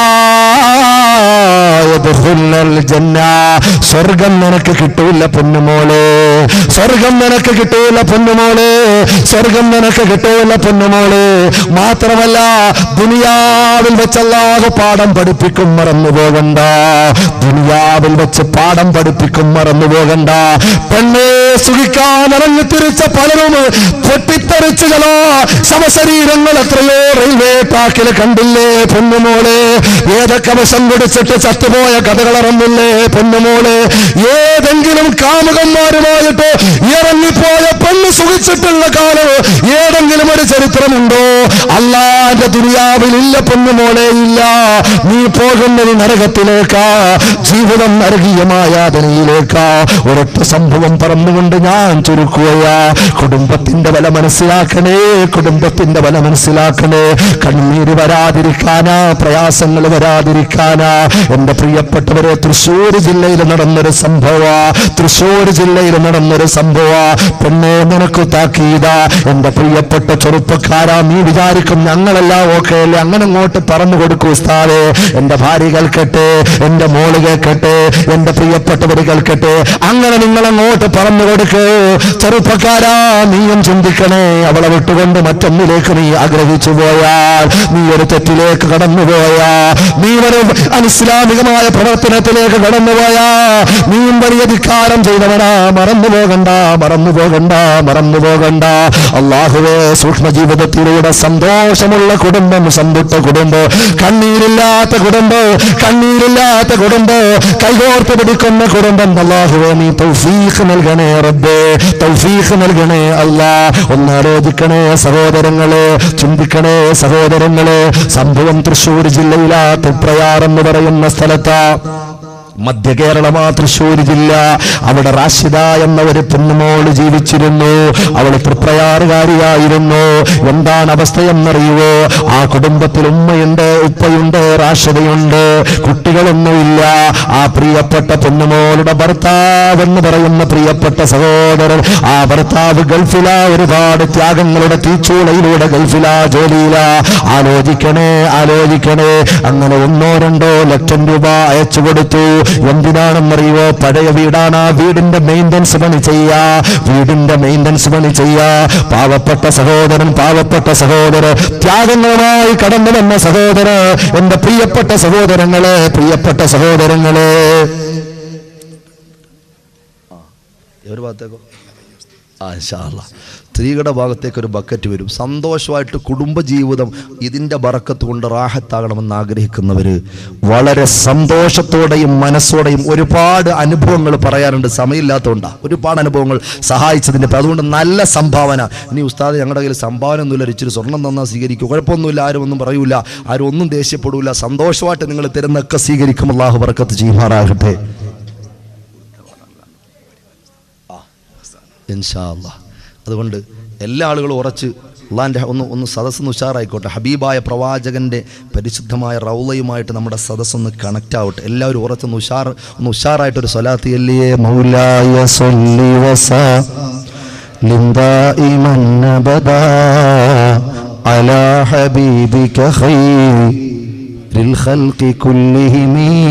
യദ്ഖുലുൽ ജന്ന സ്വർഗം നിനക്ക് കിട്ടൂല പൊന്നുമോളെ സ്വർഗം നിനക്ക് കിട്ടൂല പൊന്നുമോളെ സ്വർഗം നിനക്ക് കിട്ടൂല പൊന്നുമോളെ മാത്രമല്ല ദുനിയാവിൽ വെച്ചല്ലാതെ പാഠം പഠിപ്പിക്കും മറന്നു പോകണ്ട ദുനിയാവിൽ വെച്ച് പാഠം പഠിപ്പിക്കും മറന്നു പോകണ്ട പെണ്ണെ സുഖിക്കാൻ ഇറങ്ങി തിരിച്ച പലരും പൊട്ടിത്തെറിച്ചുകളോ ശവശരീരങ്ങൾ എത്രയോ റെയിൽവേ ട്രാക്കിൽ കണ്ടില്ലേ പൊന്നുമോളെ ഏതൊക്കെ വശം കുടിച്ചിട്ട് ചത്തുപോയ കഥകൾ ഇറങ്ങില്ലേ പൊന്നുമോളെ ഏതെങ്കിലും കാമുകന്മാരുമായിട്ട് ഇറങ്ങിപ്പോയ പെണ്ണ് സുഖിച്ചിട്ടുള്ള കാലം ഏതെങ്കിലും ഒരു ചരിത്രമുണ്ടോ അല്ലാന്റെ ദുനിയാവിലില്ല പൊന്നുമോളെ ഇല്ല നീ പോകുന്നത് നരകത്തിലേക്കാ ജീവിതം നരകീയമായ യാതനയിലേക്കാ ഒരൊറ്റ സംഭവം പറഞ്ഞുകൊണ്ട് ഞാൻ ചുരുക്കുകയാ കുടുംബത്തിന്റെ വില മനസ്സിലാക്കണേ കുടുംബത്തിന്റെ വില മനസ്സിലാക്കണേ കണ്ണീര് വരാതിരിക്കാനാ പ്രയാസങ്ങൾ വരാതിരിക്കാനാ എന്റെ പ്രിയപ്പെട്ടവരെ തൃശ്ശൂർ ജില്ലയിൽ നടന്നൊരു സംഭവ തൃശ്ശൂർ ജില്ലയിൽ നടന്നൊരു സംഭവ പെണ്ണെ നിനക്ക് താക്കീത എന്റെ പ്രിയപ്പെട്ട ചെറുപ്പക്കാരാ നീ വിചാരിക്കും ഞങ്ങളെല്ലാം ഓക്കെ അല്ലേ അങ്ങനെ അങ്ങോട്ട് പറഞ്ഞു കൊടുക്കൂ ഉസ്താദേ എന്റെ ഭാര്യ കേൾക്കട്ടെ എന്റെ മോള് കേൾക്കട്ടെ എന്റെ പ്രിയപ്പെട്ടവർ കേൾക്കട്ടെ അങ്ങനെ നിങ്ങൾ അങ്ങോട്ട് പറഞ്ഞു കൊടുക്കൂ ചെറുപ്പക്കാരാ നീയും ചിന്തിക്കണേ അവളെ വിട്ടുകൊണ്ട് മറ്റൊന്നിലേക്ക് നീ ആഗ്രഹിച്ചു പോയാൽ നീ ഒരു തെറ്റിലേക്ക് കടന്നുപോയാ നീ ഒരു അനിസ്ലാമികമായ പ്രവർത്തനത്തിലേക്ക് കടന്നുപോയാ നീയും വലിയ ധിക്കാരം ചെയ്തവനാ മറന്നു പോകണ്ട മറന്നു പോകണ്ട മറന്നു പോകണ്ട അള്ളാഹുവേ സൂക്ഷ്മ ജീവിതത്തിലൂടെ സന്തോഷമുള്ള കുടുംബം സമ്പുട്ട കുടുംബം കണ്ണീരില്ലാത്ത കുടുംബം കണ്ണീരില്ലാത്ത കുടുംബം കൈകോർത്ത് പിടിക്കുന്ന കുടുംബം അള്ളാഹുവേ നീ തൗഫീഖ് നൽകണേ റബ്ബേ തൗഫീഖ് നൽകണേ അല്ലാ ഒന്ന് ആലോചിക്കണേ സഹോദരങ്ങളെ ചിന്തിക്കണേ സഹോദരങ്ങളെ സംഭവം തൃശ്ശൂർ ജില്ലയിലാ തൃപ്രയാർ എന്ന് പറയുന്ന സ്ഥലത്താ മധ്യ കേരളമാ തൃശ്ശൂർ ജില്ല അവിടെ റാഷിദ എന്ന ഒരു പെണ്ണുമോള് ജീവിച്ചിരുന്നു അവൾ തൃപ്രയാറുകാരിയായിരുന്നു എന്താണ് അവസ്ഥയെന്നറിയുവോ ആ കുടുംബത്തിൽ ഉമ്മയുണ്ട് ഉപ്പയുണ്ട് റാഷിദയുണ്ട് കുട്ടികളൊന്നുമില്ല ആ പ്രിയപ്പെട്ട പെണ്ണുമോളുടെ ഭർത്താവ് എന്ന് പറയുന്ന പ്രിയപ്പെട്ട സഹോദരൻ ആ ഭർത്താവ് ഗൾഫിലാ ഒരുപാട് ത്യാഗങ്ങളുടെ തീച്ചൂളയിലൂടെ ഗൾഫിലാ ജോലിയിലാ ആലോചിക്കണേ ആലോചിക്കണേ അങ്ങനെ ഒന്നോ രണ്ടോ ലക്ഷം രൂപ അയച്ചു കൊടുത്തു എന്തിനാണെന്നറിയോ പഴയ വീടാണ് ആ വീടിന്റെ മെയിൻ്റനൻസ് പണി ചെയ്യാ വീടിന്റെ മെയിൻ്റനൻസ് പണി ചെയ്യാ പാവപ്പെട്ട സഹോദരൻ പാവപ്പെട്ട സഹോദരൻ ത്യാഗങ്ങളുമായി കടന്നു വന്ന സഹോദരൻ എന്റെ പ്രിയപ്പെട്ട സഹോദരങ്ങളെ പ്രിയപ്പെട്ട സഹോദരങ്ങളെ ഒരു ഭാഗത്തേക്കോ ആ ഇൻഷാ അല്ലാ. സ്ത്രീകളുടെ ഭാഗത്തേക്ക് ഒരു ബക്കറ്റ് വരും സന്തോഷമായിട്ട് കുടുംബജീവിതം ഇതിൻ്റെ ബറക്കത്ത് കൊണ്ട് റാഹത്താകണമെന്ന് ആഗ്രഹിക്കുന്നവർ വളരെ സന്തോഷത്തോടെയും മനസ്സോടെയും ഒരുപാട് അനുഭവങ്ങൾ പറയാറുണ്ട് സമയമില്ലാത്തതുകൊണ്ടാണ് ഒരുപാട് അനുഭവങ്ങൾ സഹായിച്ചതിൻ്റെ അപ്പം അതുകൊണ്ട് നല്ല സംഭാവന ഇനി ഉസ്താദ് ഞങ്ങളുടെ കയ്യിൽ സംഭാവന ഒന്നുമില്ല ഇച്ചിരി സ്വർണം തന്നാൽ സ്വീകരിക്കും കുഴപ്പമൊന്നുമില്ല ആരും ഒന്നും പറയൂല ആരും ഒന്നും ദേഷ്യപ്പെടൂല സന്തോഷമായിട്ട് നിങ്ങൾ തരുന്നൊക്കെ സ്വീകരിക്കും അള്ളാഹു ബറക്കത്ത് ചെയ്യുമാറാകട്ടെ ഇൻഷാ അല്ലാഹ് അതുകൊണ്ട് എല്ലാ ആളുകളും ഉറച്ച് അള്ളാൻ്റെ ഒന്ന് ഒന്ന് സദസ്സൊന്ന് ഉഷാറായിക്കോട്ടെ ഹബീബായ പ്രവാചകൻ്റെ പരിശുദ്ധമായ റൗലയുമായിട്ട് നമ്മുടെ സദസ്സൊന്ന് കണക്റ്റ് ആവട്ടെ എല്ലാവരും ഉറച്ചൊന്ന് ഉഷാർ ഒന്ന് ഉഷാറായിട്ടൊരു സ്വലാത്തി അല്ലേ മൗലായ സൊല്ലി വസ دائما أبدا على حبيبك خير الخلق كلهم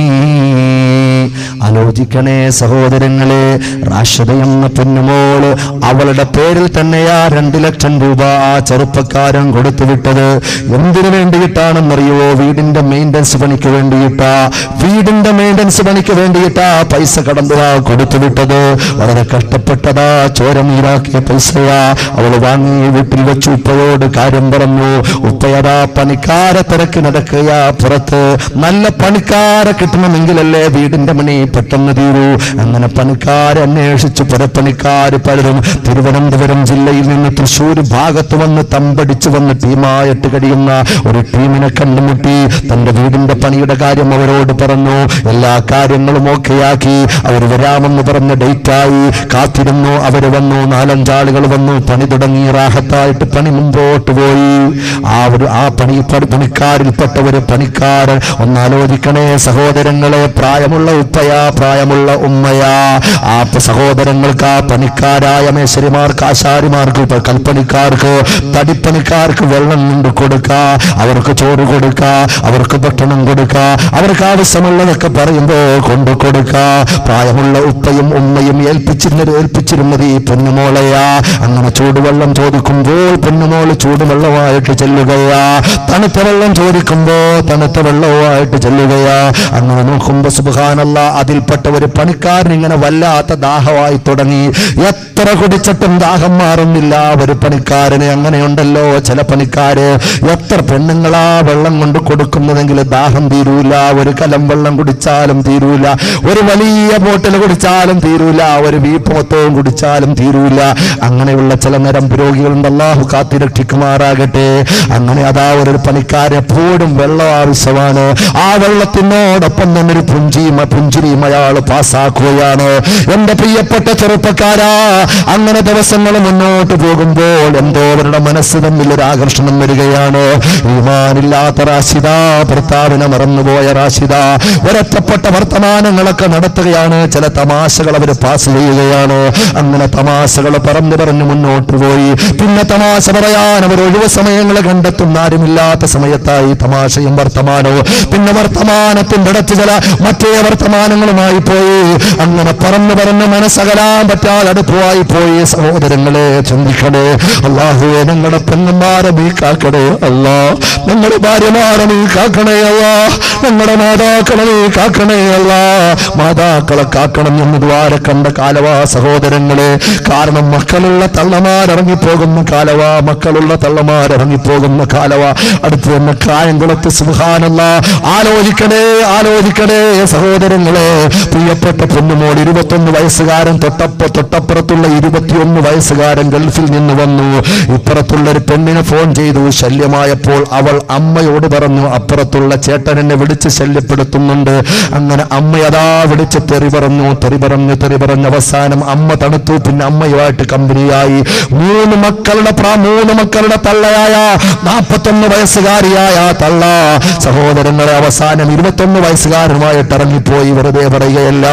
ആലോചിക്കണേ സഹോദരങ്ങളെ റാഷിദ എന്ന പൊന്നുമോള് അവളുടെ പേരിൽ തന്നെയാ രണ്ട് ലക്ഷം രൂപ ആ ചെറുപ്പക്കാരൻ കൊടുത്തു വിട്ടത് എന്തിനു വേണ്ടിയിട്ടാണെന്നറിയോ വീടിന്റെ മെയിൻ്റനൻസ് പണിക്ക് വേണ്ടിയിട്ടാ വീടിന്റെ മെയിൻ്റനൻസ് പണിക്ക് വേണ്ടിയിട്ടാ പൈസ കടന്നുവാ കൊടുത്തു വിട്ടത് വളരെ കഷ്ടപ്പെട്ടതാ ചോരമീരാക്കിയ പൈസയാ അവൾ വാങ്ങി വീട്ടിൽ വെച്ച് ഉപ്പയോട് കാര്യം പറഞ്ഞു ഉപ്പയതാ പണിക്കാരെ തിരക്ക് നടക്കുകയാ പുറത്ത് നല്ല പണിക്കാരെ കിട്ടണമെങ്കിലല്ലേ വീടിന്റെ മണി പെട്ടെന്ന് തീരൂ അങ്ങനെ പണിക്കാരെ അന്വേഷിച്ച് പുറപ്പണിക്കാര് പലരും തിരുവനന്തപുരം ജില്ലയിൽ നിന്ന് തൃശ്ശൂർ ഭാഗത്ത് വന്ന് തമ്പടിച്ചു വന്ന് ടീമായിട്ട് കഴിയുന്ന ഒരു ടീമിനെ കണ്ടുമുട്ടി തന്റെ വീടിന്റെ പണിയുടെ കാര്യം അവരോട് പറഞ്ഞു എല്ലാ കാര്യങ്ങളും ഓക്കെയാക്കി അവർ വരാമെന്ന് പറഞ്ഞ ഡേറ്റായി കാത്തിരുന്നു അവർ വന്നു നാലഞ്ചാളുകൾ വന്നു പണി തുടങ്ങി റാഹത്തായിട്ട് പണി മുമ്പോട്ട് പോയി ആ ഒരു ആ പണി പണി- പണിക്കാരിൽപ്പെട്ട ഒരു പണിക്കാരൻ ഒന്നാലോചിക്കണേ സഹോദരങ്ങളെ പ്രായമുള്ള ഉപ്പയാ പ്രായമുള്ള ഉമ്മയാ ആ പ- സഹോദരങ്ങൾക്ക് ആ പണിക്കാരായ മേശരിമാർക്ക് ആശാരിമാർക്ക് ഇപ്പൊ കൽപ്പണിക്കാർക്ക് തടിപ്പണിക്കാർക്ക് വെള്ളം കൊണ്ട് കൊടുക്ക അവർക്ക് ചോറ് കൊടുക്ക അവർക്ക് ഭക്ഷണം കൊടുക്ക അവർക്ക് ആവശ്യമുള്ളതൊക്കെ പറയുമ്പോ കൊണ്ടു കൊടുക്ക പ്രായമുള്ള ഉപ്പയും ഉമ്മയും ഏൽപ്പിച്ചിരുന്നത് ഏൽപ്പിച്ചിരുന്നത് ഈ പൊന്നുമോളയാ അങ്ങനെ ചൂടുവെള്ളം ചോദിക്കുമ്പോൾ പൊന്നുമോള് ചൂടുവെള്ളമായിട്ട് ചെല്ലുകയാ തണുത്ത വെള്ളം ചോദിക്കുമ്പോ തണുത്ത വെള്ളവുമായിട്ട് ചെല്ലുകയാ അങ്ങനെ നോക്കുമ്പോ സുബാനല്ല അതിൽപ്പെട്ട ഒരു പണിക്കാരൻ ഇങ്ങനെ വല്ലാത്ത ദാഹമായി തുടങ്ങി എത്ര കുടിച്ചിട്ടും ദാഹം മാറുന്നില്ല ഒരു പണിക്കാരന് അങ്ങനെയുണ്ടല്ലോ ചില പണിക്കാര് എത്ര പെണ്ണുങ്ങളാ വെള്ളം കൊണ്ട് കൊടുക്കുന്നതെങ്കിൽ ദാഹം തീരൂല ഒരു കലം വെള്ളം കുടിച്ചാലും തീരൂല ഒരു വലിയ ബോട്ടിൽ കുടിച്ചാലും തീരൂല ഒരു വീപ്പ് മൊത്തവും കുടിച്ചാലും തീരൂല അങ്ങനെയുള്ള ചില നരം രോഗികളുണ്ട് അള്ളാഹു കാത്തിരക്ഷിക്കുമാറാകട്ടെ അങ്ങനെ അതാ ഒരു പണിക്കാരെ എപ്പോഴും വെള്ളം ആവശ്യമാണ് ആ വെള്ളത്തിനോടൊപ്പം തന്നെ ഒരു പുഞ്ചിയും പുഞ്ചിരിയും അയാൾ പാസ്സാക്കുകയാണ് എന്റെ പ്രിയപ്പെട്ട ചെറുപ്പക്കാരാ അങ്ങനെ ദിവസങ്ങൾ മുന്നോട്ട് പോകുമ്പോൾ എന്തോ അവരുടെ മനസ്സ് തമ്മിൽ ഒരു ആകർഷണം വരികയാണ് ഈമാനില്ലാത്ത റാഷിദ ഭർത്താവിനെ മറന്നുപോയ റാഷിദ ഒരൊറ്റപ്പെട്ട വർത്തമാനങ്ങളൊക്കെ നടത്തുകയാണ് ചില തമാശകൾ അവർ പാസ് ചെയ്യുകയാണ് അങ്ങനെ തമാശകൾ പറഞ്ഞു പറഞ്ഞു മുന്നോട്ട് പോയി പിന്നെ തമാശ പറയാൻ അവർ ഒഴിവ് സമയങ്ങൾ കണ്ടെത്തുന്ന ആരുമില്ലാത്ത സമയത്തായി തമാശയും വർത്തമാനവും പിന്നെ വർത്തമാനത്തിന്റെ ഇടത്ത് ചില മറ്റേ വർത്തമാനങ്ങളുമായി പോയി അങ്ങനെ പറന്ന് പറന്ന് മനസ്സകലാൻ പറ്റാതെ അടുപ്പമായി പോയി സഹോദരങ്ങളെ ചിന്തിക്കണേ അള്ളാഹുവെ ഞങ്ങളുടെ പെണ്ണന്മാരെ നീ കാക്കണേ അല്ലാ ഞങ്ങളുടെ ഭാര്യമാരെ നീ കാക്കണേ അല്ലാ ഞങ്ങളുടെ മാതാക്കളെ നീ കാക്കണേ അല്ലാ മാതാക്കളെ കാക്കണം എന്ന് ദ്വാര കണ്ട കാലവാ സഹോദരങ്ങളെ കാരണം മക്കളുള്ള തള്ളമാരിറങ്ങിപ്പോകുന്ന കാലവാ മക്കളുള്ള തള്ളമാരിറങ്ങിപ്പോകുന്ന കാലവാ അടുത്ത് തന്നെ കായംകുളത്ത് സുഹാനല്ല ആലോചിക്കണേ ആലോചിക്കണേ സഹോദരങ്ങളെ പ്രിയപ്പെട്ട പൊന്നുമോൾ ഇരുപത്തൊന്ന് വയസ്സുകാരൻ തൊട്ടപ്പ തൊട്ടപ്പുറത്തുള്ള ഇരുപത്തിയൊന്ന് വയസ്സുകാരൻ ഗൾഫിൽ നിന്ന് വന്നു ഇപ്പുറത്തുള്ള ഒരു പെണ്ണിനെ ഫോൺ ചെയ്തു ശല്യമായപ്പോൾ അവൾ അമ്മയോട് പറഞ്ഞു അപ്പുറത്തുള്ള ചേട്ടൻ എന്നെ വിളിച്ച് ശല്യപ്പെടുത്തുന്നുണ്ട് അങ്ങനെ അമ്മയതാ വിളിച്ച് തെറി പറഞ്ഞു തെറി പറഞ്ഞു തെറി പറഞ്ഞു അവസാനം അമ്മ തണുത്തു പിന്നെ അമ്മയുമായിട്ട് കമ്പനിയായി മൂന്ന് മക്കളുടെ പ്രാ മൂന്ന് മക്കളുടെ തള്ളയായ നാൽപ്പത്തൊന്ന് വയസ്സുകാരിയായ തള്ള സഹോദരങ്ങളെ അവസാനം ഇരുപത്തൊന്ന് വയസ്സുകാരനുമായിട്ട് ഇറങ്ങിപ്പോയി വെറുതെ പറയുകയല്ല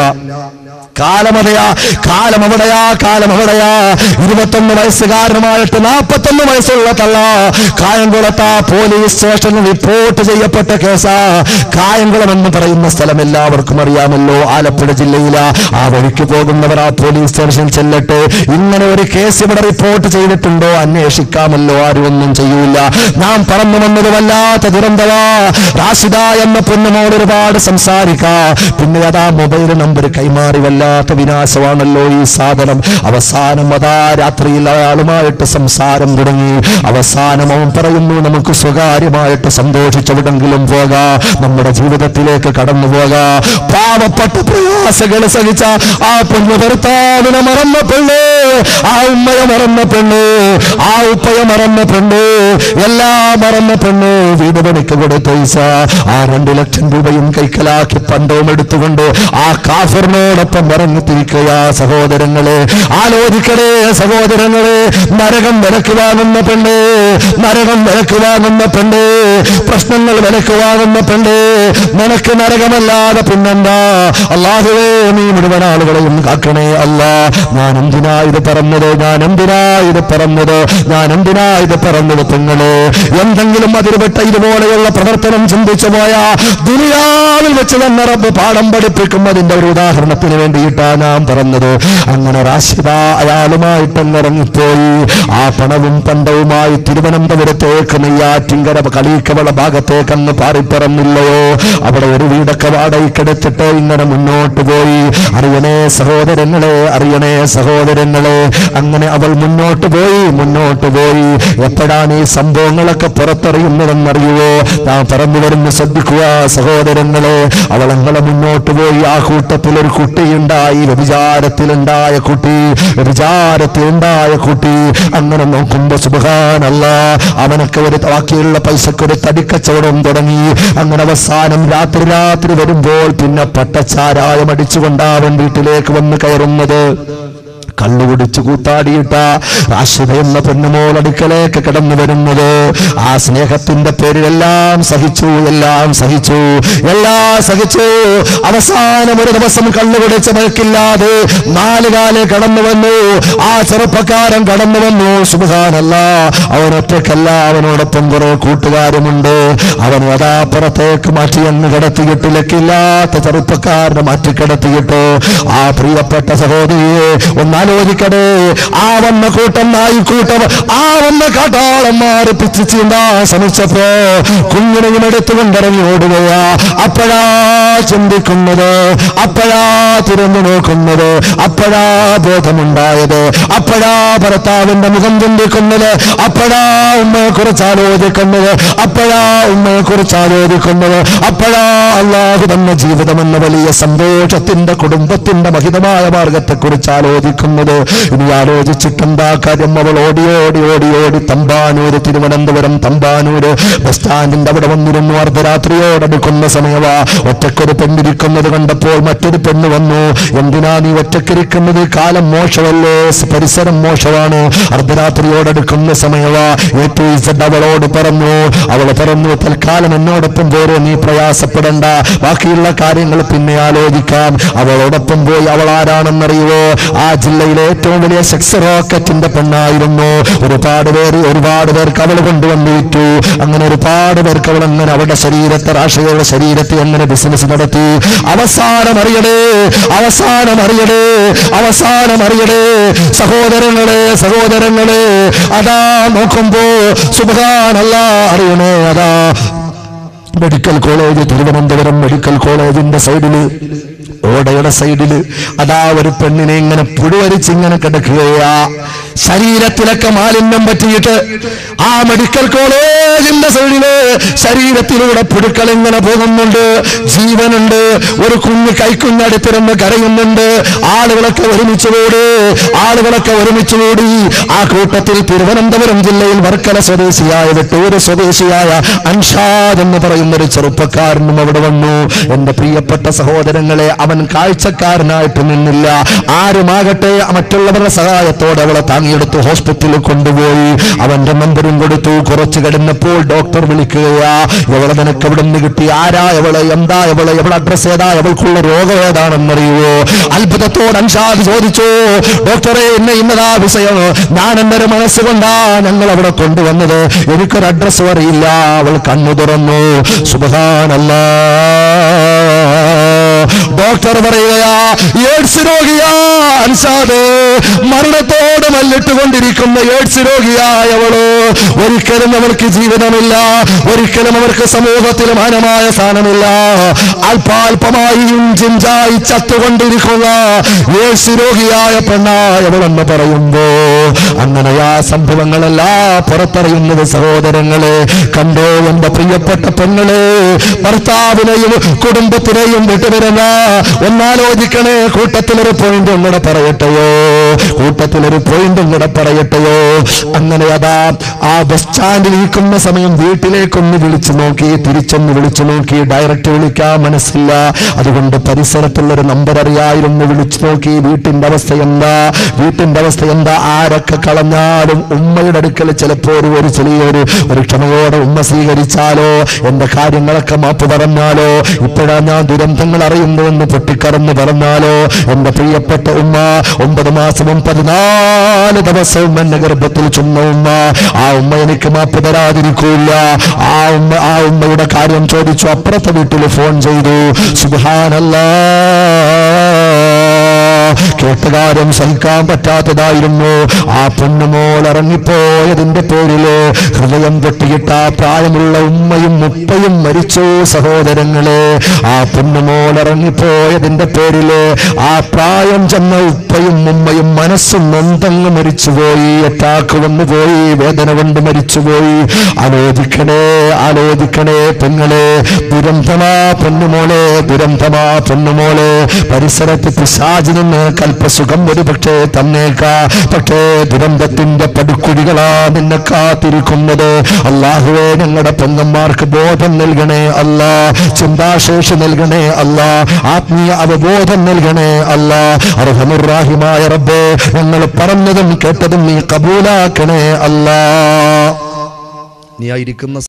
കാലമതയാ കാലം അവിടെയാ കാലം അവിടെയാ ഇരുപത്തൊന്ന് വയസ്സുകാരനുമായിട്ട് നാൽപ്പത്തൊന്ന് വയസ്സുള്ള തള്ള കായംകുളത്ത പോലീസ് സ്റ്റേഷനിൽ റിപ്പോർട്ട് ചെയ്യപ്പെട്ട കേസാ കായംകുളം എന്ന് പറയുന്ന സ്ഥലം എല്ലാവർക്കും അറിയാമല്ലോ ആലപ്പുഴ ജില്ലയിലാ ആ വഴിക്ക് പോകുന്നവർ ആ പോലീസ് സ്റ്റേഷനിൽ ചെല്ലട്ടെ ഇങ്ങനെ ഒരു കേസ് ഇവിടെ റിപ്പോർട്ട് ചെയ്തിട്ടുണ്ടോ അന്വേഷിക്കാമല്ലോ ആരും ഒന്നും ചെയ്യൂല നാം പറന്നു വന്നത് വല്ലാത്ത ദുരന്തവാ റാഷിദ എന്ന പൊന്നുമോട് ഒരുപാട് സംസാരിക്കാ പിന്നെ അതാ മൊബൈൽ നമ്പർ കൈമാറി വല്ല ഇല്ലാത്ത വിനാശമാണല്ലോ ഈ സാധനം അവസാനം അതാ രാത്രിയിൽ അയാളുമായിട്ട് സംസാരം തുടങ്ങി അവസാനം അവൻ പറയുന്നു നമുക്ക് സ്വകാര്യമായിട്ട് സന്തോഷിച്ചെവിടെങ്കിലും പോകാ നമ്മുടെ ജീവിതത്തിലേക്ക് കടന്നു പോകാ പാവപ്പെട്ട പ്രയാസങ്ങൾ സഹിച്ച ആ പൊന്നു ഭർത്താവിനെ മറന്ന പെണ്ണ് ആ ഉമ്മയെ മറന്ന പെണ്ണ് ആ ഉപ്പയെ മറന്ന പെണ്ണ് എല്ലാം മറന്ന പെണ്ണ് വീട് പണിക്ക് കൊടുത്ത പൈസ ആ രണ്ടു ലക്ഷം രൂപയും കൈക്കലാക്കി പണ്ടവും എടുത്തുകൊണ്ട് ആ കാഫറിനോടൊപ്പം ഇറങ്ങിത്തിരിക്കുക സഹോദരങ്ങളെ ആലോചിക്കണേ സഹോദരങ്ങളെ നരകം വിലക്ക് വാങ്ങുന്ന പെണ്ണ് നരകം വിലക്ക് വാങ്ങുന്ന പെണ്ണ് പ്രശ്നങ്ങൾ വിലക്ക് വാങ്ങുന്ന പെണ്ണ് നിനക്ക് നരകമല്ലാതെ പിന്നെന്താ അള്ളാഹുവേ നീ മുഴുവൻ ആളുകളെയും കാക്കണേ അല്ല ഞാൻ എന്തിനാ ഇത് പറഞ്ഞത് ഞാൻ എന്തിനാ ഇത് പറഞ്ഞത് ഞാൻ എന്തിനാ ഇത് പറഞ്ഞത് പെങ്ങള് എന്തെങ്കിലും അതിരുപെട്ട ഇതുപോലെയുള്ള പ്രവർത്തനം ചിന്തിച്ചു പോയ ദുനിയാവിൽ വെച്ച് തന്നെ റബ്ബ് പാഠം പഠിപ്പിക്കും അതിന്റെ ഒരു ഉദാഹരണത്തിന് വേണ്ടിയിട്ടാ ഞാൻ പറഞ്ഞത് അങ്ങനെ റാഷിദ അയാളുമായിട്ടങ്ങ് ഇറങ്ങിപ്പോയി ആ പണവും പണ്ടവുമായി തിരുവനന്തപുരത്തേക്ക് നെയ്യാറ്റിങ്കര കളീക്കവള ഭാഗത്തേക്ക് അങ്ങ് പാറിപ്പറന്നില്ലയോ അവിടെ ഒരു വീടൊക്കെ വാടകയ്ക്കെടുത്തിട്ട് ഇങ്ങനെ മുന്നോട്ട് പോയി അറിയണേ സഹോദരങ്ങളെ അറിയണേ സഹോദരങ്ങളെ അങ്ങനെ അവൾ മുന്നോട്ട് പോയി മുന്നോട്ട് പോയി എപ്പോഴാണ് ഈ സംഭവങ്ങളൊക്കെ പുറത്തറിയുന്നതെന്നറിയുവോ ഞാൻ പറഞ്ഞു വരുന്ന ശ്രദ്ധിക്കുക സഹോദരങ്ങളെ അവൾ അങ്ങനെ മുന്നോട്ട് പോയി ആ കൂട്ടത്തിൽ ഒരു കുട്ടിയുണ്ടായി വ്യഭിചാരത്തിലുണ്ടായ കുട്ടി വ്യഭിചാരത്തിലുണ്ടായ കുട്ടി അങ്ങനെ നോക്കുമ്പോ സുബഹാനല്ല അവനൊക്കെ ഒരു ബാക്കിയുള്ള പൈസക്ക് ഒരു തടിക്കച്ചവടം തുടങ്ങി അങ്ങനെ അവസാനം രാത്രി രാത്രി വരുമ്പോൾ പിന്നെ പട്ടച്ചാരായം അടിച്ചുകൊണ്ടാവൻ വീട്ടിലേക്ക് വന്ന് കയറുന്നത് കള്ളു കുടിച്ചു കൂത്താടിയിട്ട റാഷിദ എന്ന പെണ്ണുമോൾ അടുക്കലേക്ക് കടന്നു വരുന്നത് ആ സ്നേഹത്തിന്റെ പേരിൽ എല്ലാം സഹിച്ചു എല്ലാം സഹിച്ചു എല്ലാം സഹിച്ചു അവസാനം ഒരു ദിവസം കള്ളു കുടിച്ച് മഴക്കില്ലാതെ നാലുകാലെ കടന്നു വന്നു ആ ചെറുപ്പക്കാരൻ കടന്നു വന്നു സുബാനല്ല അവനൊറ്റക്കല്ല അവനോടൊപ്പം കുറെ കൂട്ടുകാരുമുണ്ട് അവൻ അതാപ്പുറത്തേക്ക് മാറ്റി അങ്ങ് കിടത്തിയിട്ട് ലക്കില്ലാത്ത ചെറുപ്പക്കാരനെ മാറ്റി കിടത്തിയിട്ട് ആ പ്രിയപ്പെട്ട സഹോദരിയെ ഒന്നാലോചിക്കടേ ആ വന്ന കൂട്ടം നായിക്കൂട്ടം ആ വന്ന കാട്ടാളന്മാര് പിച്ചു ചീന്താ ശ്രമിച്ചപ്പോ കുഞ്ഞിനെയും എടുത്തുകൊണ്ടിറങ്ങി ഓടുകയാ അപ്പോഴാ ചിന്തിക്കുന്നത് അപ്പോഴാ തിരിഞ്ഞു നോക്കുന്നത് അപ്പോഴാ ബോധമുണ്ടായത് അപ്പോഴാ ഭർത്താവിന്റെ മുഖം ചിന്തിക്കുന്നത് അപ്പോഴാ ഉമ്മയെ കുറിച്ച് ആലോചിക്കുന്നത് അപ്പോഴാ ഉമ്മയെ കുറിച്ച് ആലോചിക്കുന്നത് അപ്പോഴാ അള്ളാഹു തന്ന ജീവിതം എന്ന വലിയ സന്തോഷത്തിന്റെ കുടുംബത്തിന്റെ മഹിതമായ മാർഗത്തെ കുറിച്ച് ആലോചിക്കുന്നത് ഇനി ആലോചിച്ചിട്ടെന്താ കാര്യം അവൾ ഓടി ഓടി ഓടി ഓടി തമ്പാനൂര് തിരുവനന്തപുരം തമ്പാനൂര് ബസ് സ്റ്റാൻഡിന്റെ അവിടെ വന്നിരുന്നു അർദ്ധരാത്രിയോടടുക്കുന്ന സമയവാ ഒറ്റക്കൊരു പെണ്ണിരിക്കുന്നത് കണ്ടപ്പോൾ മറ്റൊരു പെണ്ണ് വന്നു എന്തിനാ നീ ഒറ്റക്കിരിക്കുന്നത് ഈ കാലം മോശമല്ലേ സ് പരിസരം മോശമാണ് അർദ്ധരാത്രിയോടടുക്കുന്ന സമയവാ എ ടു ഇസഡ് അവളോട് പറഞ്ഞു അവൾ പറഞ്ഞു തൽക്കാലം എന്നോടൊപ്പം പോരെ നീ പ്രയാസപ്പെടണ്ട ബാക്കിയുള്ള കാര്യങ്ങൾ പിന്നെ ആലോചിക്കാം അവളോടൊപ്പം പോയി അവൾ ആരാണെന്നറിയുവോ ആ ജില്ലയിലെ ഏറ്റവും വലിയ സെക്സ് റോക്കറ്റിന്റെ പെണ്ണായിരുന്നു ഒരുപാട് പേര് ഒരുപാട് പേർക്ക് അവൾ കൊണ്ടുവന്നു വിറ്റു അങ്ങനെ ഒരുപാട് പേർക്ക് അവൾ അങ്ങനെ അവളുടെ ശരീരത്തെ രാഷ്ട്രീയയുടെ ശരീരത്തെ അങ്ങനെ ബിസിനസ് നടത്തി അവസാനം അറിയടേ അവസാനം അറിയടേ അവസാനം അറിയടേ സഹോദരങ്ങളെ സഹോദരങ്ങളെ അതാ നോക്കുമ്പോ സുബാനല്ല അറിയണേ അതാ മെഡിക്കൽ കോളേജ് തിരുവനന്തപുരം മെഡിക്കൽ കോളേജിന്റെ സൈഡില് ഓടയുടെ സൈഡില് അതാ ഒരു പെണ്ണിനെ ഇങ്ങനെ പുഴുവരിച്ച് ഇങ്ങനെ കിടക്കുകയാ ശരീരത്തിലൊക്കെ മാലിന്യം പറ്റിയിട്ട് ആ മെഡിക്കൽ കോളേജിന്റെ സൈഡില് ശരീരത്തിലൂടെ പുഴുക്കൾ ഇങ്ങനെ പോകുന്നുണ്ട് ജീവനുണ്ട് ഒരു കുഞ്ഞ് കൈക്കുഞ്ഞടുത്തിരുന്ന് കരയുന്നുണ്ട് ആളുകളൊക്കെ ഒരുമിച്ച് കൂടി ആളുകളൊക്കെ ഒരുമിച്ച് കൂടി ആ കൂട്ടത്തിൽ തിരുവനന്തപുരം ജില്ലയിൽ വർക്കല സ്വദേശിയായ വെട്ടൂര് സ്വദേശിയായ അൻഷാദ് എന്ന് പറയുന്ന ഒരു ചെറുപ്പക്കാരനും അവിടെ വന്നു എന്റെ പ്രിയപ്പെട്ട സഹോദരങ്ങളെ അവൻ കാഴ്ചക്കാരനായിട്ട് നിന്നില്ല ആരുമാകട്ടെ മറ്റുള്ളവരുടെ സഹായത്തോടെ അവളെ താങ്ങിയെടുത്ത് ഹോസ്പിറ്റലിൽ കൊണ്ടുപോയി അവന്റെ നമ്പരും കൊടുത്തു കുറച്ച് കിടന്നപ്പോൾ ഡോക്ടർ വിളിക്കുകയാ എവളെ നിനക്ക് എവിടെ നിന്ന് കിട്ടി ആരാ എവളെ എന്താ എവളെ എവളെ അഡ്രസ് ഏതാ എവൾക്കുള്ള രോഗം ഏതാണെന്നറിയുവോ അത്ഭുതത്തോട് അൻഷാദ് ചോദിച്ചു ഡോക്ടറെ എന്നെ ഇന്നതാ വിഷയം ഞാൻ എന്റെ ഒരു മനസ്സുകൊണ്ടാ ഞങ്ങൾ അവിടെ കൊണ്ടുവന്നത് എനിക്കൊരു അഡ്രസ്സും അറിയില്ല അവൾ കണ്ണു തുറന്നു സുബഹാനല്ലാ ഡോക്ടർ പറയുകയാ എയ്ഡ്സ് രോഗിയാ അൻസാദ് മരണത്തോട് മല്ലിട്ടുകൊണ്ടിരിക്കുന്ന എയ്ഡ്സ് രോഗിയായവള് ഒരിക്കലും അവർക്ക് ജീവിതമില്ല ഒരിക്കലും അവർക്ക് സമൂഹത്തിൽ മാനമായ സ്ഥാനമില്ല അല്പാൽപമായി ഇഞ്ചിഞ്ചായി ചത്തുകൊണ്ടിരിക്കുക യേശു രോഗിയായ പെണ്ണായവളെന്ന് പറയുമ്പോ അങ്ങനെ ആ സംഭവങ്ങളെല്ലാം പുറത്തറിയുന്നത് സഹോദരങ്ങളെ കണ്ടോ എന്റെ പ്രിയപ്പെട്ട പെങ്ങളെ ഭർത്താവിനെയും കുടുംബത്തിനെയും വിട്ടുവരുന്ന ഒന്നാലോചിക്കണേ കൂട്ടത്തിലൊരു പോയിന്റ് ഒന്നുകൂടെ പറയട്ടെയോ കൂട്ടത്തിലൊരു പോയിന്റ് ഒന്നുകൂടെ പറയട്ടെയോ അങ്ങനെ അതാ ആ ബസ് സ്റ്റാൻഡിൽ നിൽക്കുന്ന സമയം വീട്ടിലേക്കൊന്ന് വിളിച്ചു നോക്കി തിരിച്ചൊന്ന് വിളിച്ചു നോക്കി ഡയറക്റ്റ് വിളിക്കാൻ മനസ്സില്ല അതുകൊണ്ട് പരിസരത്തുള്ള ഒരു നമ്പർ അറിയായിരുന്നു വിളിച്ചു നോക്കി വീട്ടിന്റെ അവസ്ഥ എന്താ വീട്ടിന്റെ അവസ്ഥ എന്താ ആരൊക്കെ കളഞ്ഞാലും ഉമ്മയുടെ അടുക്കൽ ചിലപ്പോ ഒരു ഒരു ചെറിയൊരു ഒരു ക്ഷമയോടെ ഉമ്മ സ്വീകരിച്ചാലോ എന്റെ കാര്യങ്ങളൊക്കെ മാപ്പ് പറഞ്ഞാലോ ഇപ്പോഴാ ഞാൻ ദുരന്തങ്ങൾ അറിയുന്നുവെന്ന് പൊട്ടിക്കറന്ന് പറഞ്ഞാലോ എന്റെ പ്രിയപ്പെട്ട ഉമ്മ ഒമ്പത് മാസവും പതിനാല് ദിവസവും എന്നെ ഗർഭത്തിൽ ചുമന്ന ഉമ്മ ആ ഉമ്മ എനിക്ക് മാപ്പ് തരാതിരിക്കൂല ആ ഉമ്മ ആ ഉമ്മയുടെ കാര്യം ചോദിച്ചു അപ്പുറത്തെ വീട്ടിൽ ഫോൺ ചെയ്തു സുബാനല്ലാ കേട്ടുകാര്യം സഹിക്കാൻ പറ്റാത്തതായിരുന്നു ആ പൊന്നുമോൾ ഇറങ്ങിപ്പോയതിന്റെ പേരില് ഹൃദയം പൊട്ടിയിട്ട ആ പ്രായമുള്ള ഉമ്മയും ഉപ്പയും മരിച്ചു സഹോദരങ്ങളെ ആ പൊന്നുമോൾ ഇറങ്ങിപ്പോയതിന്റെ പേരില് ആ പ്രായം ചെന്ന ഉപ്പയും ഉമ്മയും മനസ്സും നൊന്തങ്ങ് മരിച്ചുപോയി അറ്റാക്ക് വന്നു പോയി വേദന കൊണ്ട് മരിച്ചുപോയി ആലോചിക്കണേ ആലോചിക്കണേ പെങ്ങളെ ദുരന്തമാ പൊന്നുമോളെ ദുരന്തമാ പൊന്നുമോളെ പരിസരത്ത് പിശാചി നിന്ന് കൽപ്പസുഖം ഒരു പക്ഷേ തന്നേക്കാ പക്ഷേ ദുരന്തത്തിന്റെ പടുക്കുഴികളാ നിന്നെ കാത്തിരിക്കുന്നത് അള്ളാഹുവേ ഞങ്ങളുടെ പെങ്ങന്മാർക്ക് ബോധം നൽകണേ അല്ലാ ചിന്താശേഷി നൽകണേ അല്ലാ ആത്മീയ അവബോധം നൽകണേ അല്ലാ അർഹമുറാഹിമായ റബ്ബേ ഞങ്ങൾ പറഞ്ഞതും കേട്ടതും നീ കബൂലാക്കണേ അല്ലാ നീ ആയിരിക്കുന്ന